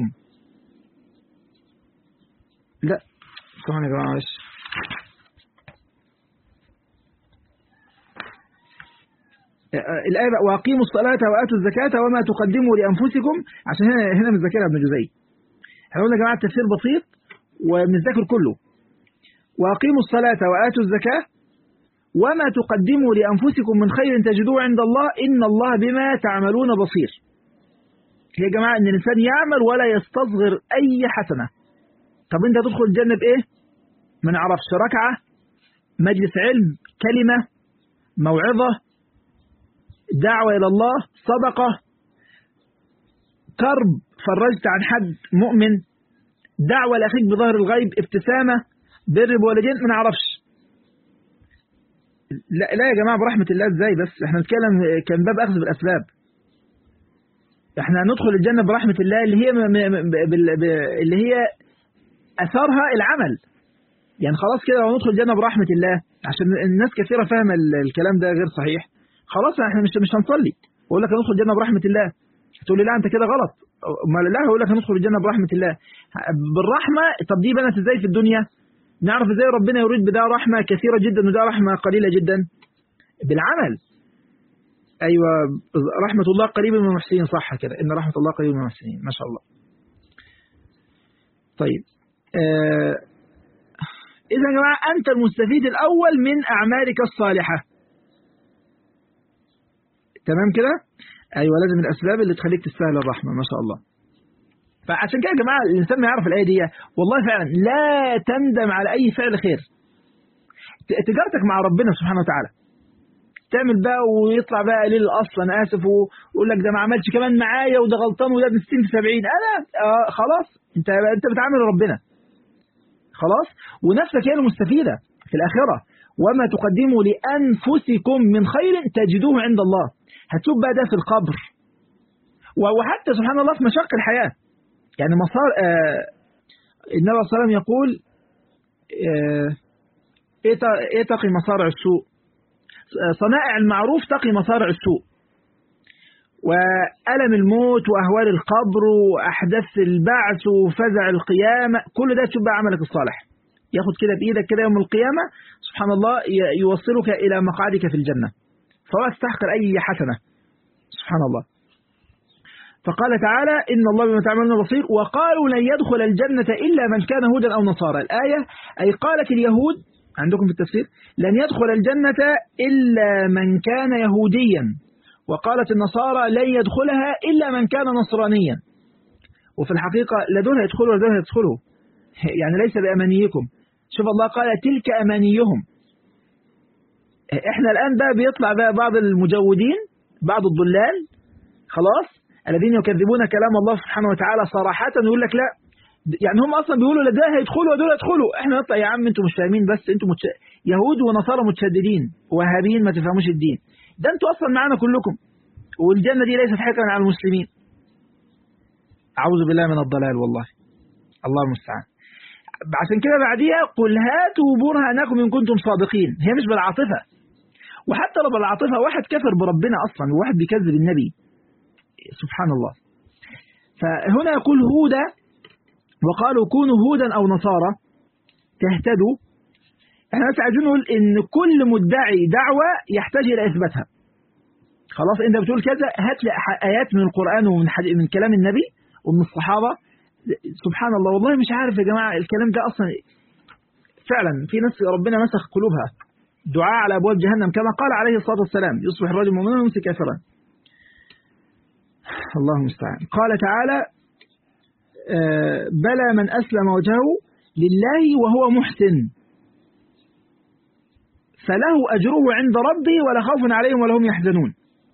لا طبعا يا جماعة معلش الآية وأقيموا الصلاة وآتوا الزكاة وما تقدموا لأنفسكم عشان هنا هنا من ذاكرها ابن جزي هنقول يا جماعة التفسير بسيط وبنذاكر كله وأقيموا الصلاة وآتوا الزكاة وما تقدموا لأنفسكم من خير تجدوه عند الله إن الله بما تعملون بصير يا جماعة ان الانسان يعمل ولا يستصغر اي حسنة طب انت تدخل الجنة بايه ما نعرفش ركعة مجلس علم كلمة موعظة دعوة الى الله صدقة كرب فرجت عن حد مؤمن دعوة لاخيك بظهر الغيب ابتسامة بر بوالدين ما نعرفش لا لا يا جماعة برحمة الله ازاي بس احنا نتكلم كان باب اخذ بالاسباب احنا ندخل الجنة برحمة الله اللي هي اللي هي أثرها العمل يعني خلاص كده لو ندخل الجنة برحمة الله عشان الناس كثيرة فاهمة الكلام ده غير صحيح خلاص احنا مش مش هنصلي بقول لك هندخل الجنة برحمة الله تقول لي لا انت كده غلط ما لا هقول لك هندخل الجنة برحمة الله بالرحمة طب دي بنت ازاي في الدنيا نعرف ازاي ربنا يريد بده رحمة كثيرة جدا وده رحمة قليلة جدا بالعمل أيوة رحمة الله قريب من المحسنين صح كده إن رحمة الله قريب من المحسنين ما شاء الله طيب آه إذا يا جماعة أنت المستفيد الأول من أعمالك الصالحة تمام كده أيوة لازم الأسباب اللي تخليك تستاهل الرحمة ما شاء الله فعشان كده يا جماعة الإنسان ما يعرف الآية دي والله فعلا لا تندم على أي فعل خير تجارتك مع ربنا سبحانه وتعالى تعمل بقى ويطلع بقى قليل الاصل انا اسف ويقول لك ده ما عملش كمان معايا وده غلطان وده من 60 في 70 انا آه خلاص انت انت بتعامل ربنا خلاص ونفسك هي المستفيده في الاخره وما تقدموا لانفسكم من خير تجدوه عند الله هتشوف بقى ده في القبر وحتى سبحان الله في مشاق الحياه يعني مسار آه النبي صلى الله عليه وسلم يقول آه ايه تقي مصارع السوء صنائع المعروف تقي مصارع السوء وألم الموت وأهوال القبر وأحداث البعث وفزع القيامة كل ده تشوف بقى عملك الصالح ياخد كده بإيدك كده يوم القيامة سبحان الله يوصلك إلى مقعدك في الجنة فهو تستحقر أي حسنة سبحان الله فقال تعالى إن الله بما تعملون بصير وقالوا لن يدخل الجنة إلا من كان هودا أو نصارى الآية أي قالت اليهود عندكم في التفسير لن يدخل الجنة إلا من كان يهوديا وقالت النصارى لن يدخلها إلا من كان نصرانيا وفي الحقيقة لا دول يدخلوا ولا دول يدخلوا يعني ليس بأمانيكم شوف الله قال تلك أمانيهم احنا الآن بقى بيطلع بقى بعض المجودين بعض الضلال خلاص الذين يكذبون كلام الله سبحانه وتعالى صراحة ويقول لك لا يعني هم اصلا بيقولوا لا ده هيدخلوا ودول يدخلوا احنا نطلع يا عم انتم مش فاهمين بس انتم متش... يهود ونصارى متشددين وهابيين ما تفهموش الدين ده انتوا اصلا معانا كلكم والجنه دي ليست حكرا على المسلمين اعوذ بالله من الضلال والله الله المستعان عشان كده بعديها قل هاتوا برهانكم ان كنتم صادقين هي مش بالعاطفه وحتى لو بالعاطفه واحد كفر بربنا اصلا وواحد بيكذب النبي سبحان الله فهنا يقول هودا وقالوا كونوا هودا أو نصارى تهتدوا احنا بس عايزين نقول ان كل مدعي دعوة يحتاج الى اثباتها خلاص انت بتقول كذا هات لي ايات من القرآن ومن من كلام النبي ومن الصحابة سبحان الله والله مش عارف يا جماعة الكلام ده اصلا فعلا في ناس ربنا مسخ قلوبها دعاء على ابواب جهنم كما قال عليه الصلاة والسلام يصبح الرجل مؤمنا ويمسي كافرا الله المستعان قال تعالى بلى من أسلم وجهه لله وهو محسن فله أجره عند ربه ولا خوف عليهم ولا هم يحزنون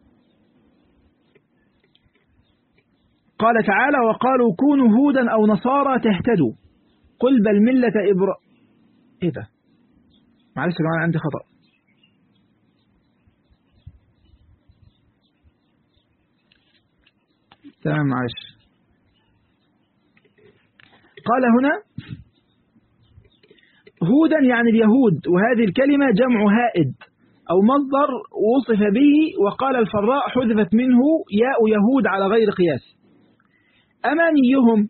قال تعالى وقالوا كونوا هودا أو نصارى تهتدوا قل بل ملة إبرا إيه ده معلش يا جماعة عندي خطأ تمام معلش قال هنا هودا يعني اليهود وهذه الكلمة جمع هائد أو مصدر وصف به وقال الفراء حذفت منه ياء يهود على غير قياس أمانيهم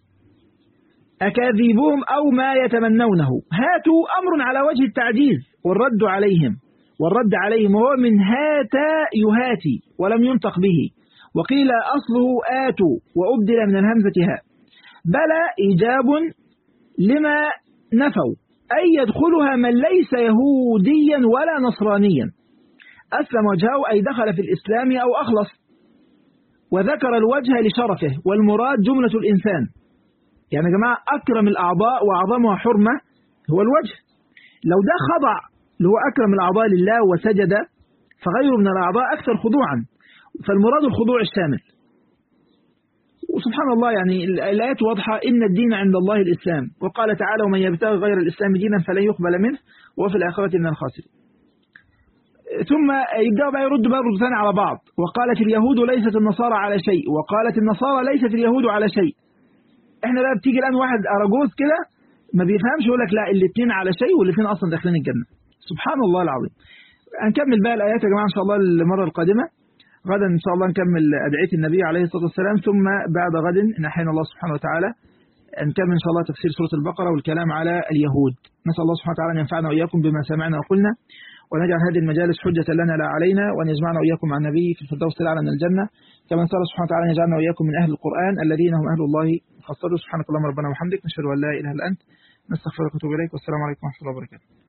أكاذيبهم أو ما يتمنونه هاتوا أمر على وجه التعجيز والرد عليهم والرد عليهم هو من هاتا يهاتي ولم ينطق به وقيل أصله آتوا وأبدل من الهمزة هاء بلى إيجاب لما نفوا أي يدخلها من ليس يهوديا ولا نصرانيا أسلم وجهه أي دخل في الإسلام أو أخلص وذكر الوجه لشرفه والمراد جملة الإنسان يعني يا جماعة أكرم الأعضاء وأعظمها حرمة هو الوجه لو ده خضع اللي هو أكرم الأعضاء لله وسجد فغيره من الأعضاء أكثر خضوعا فالمراد الخضوع الشامل وسبحان الله يعني الآيات واضحة إن الدين عند الله الإسلام وقال تعالى ومن يبتغي غير الإسلام دينا فلن يقبل منه وفي الآخرة من الخاسرين ثم يبدأوا بقى يردوا بقى ثاني على بعض وقالت اليهود ليست النصارى على شيء وقالت النصارى ليست اليهود على شيء احنا بقى بتيجي الآن واحد أراجوز كده ما بيفهمش يقول لك لا الاثنين على شيء والاثنين أصلا داخلين الجنة سبحان الله العظيم هنكمل بقى الآيات يا جماعة إن شاء الله المرة القادمة غدا إن شاء الله نكمل أدعية النبي عليه الصلاة والسلام ثم بعد غد إن أحيانا الله سبحانه وتعالى نكمل إن شاء الله تفسير سورة البقرة والكلام على اليهود نسأل الله سبحانه وتعالى أن ينفعنا وإياكم بما سمعنا وقلنا ونجعل هذه المجالس حجة لنا لا علينا وأن يجمعنا وإياكم مع النبي في الفردوس الأعلى من الجنة كما نسأل سبحانه وتعالى أن يجعلنا وإياكم من أهل القرآن الذين هم أهل الله خاصة سبحانك اللهم ربنا وبحمدك نشهد أن لا إله إلا أنت نستغفرك ونتوب إليك والسلام عليكم ورحمة الله وبركاته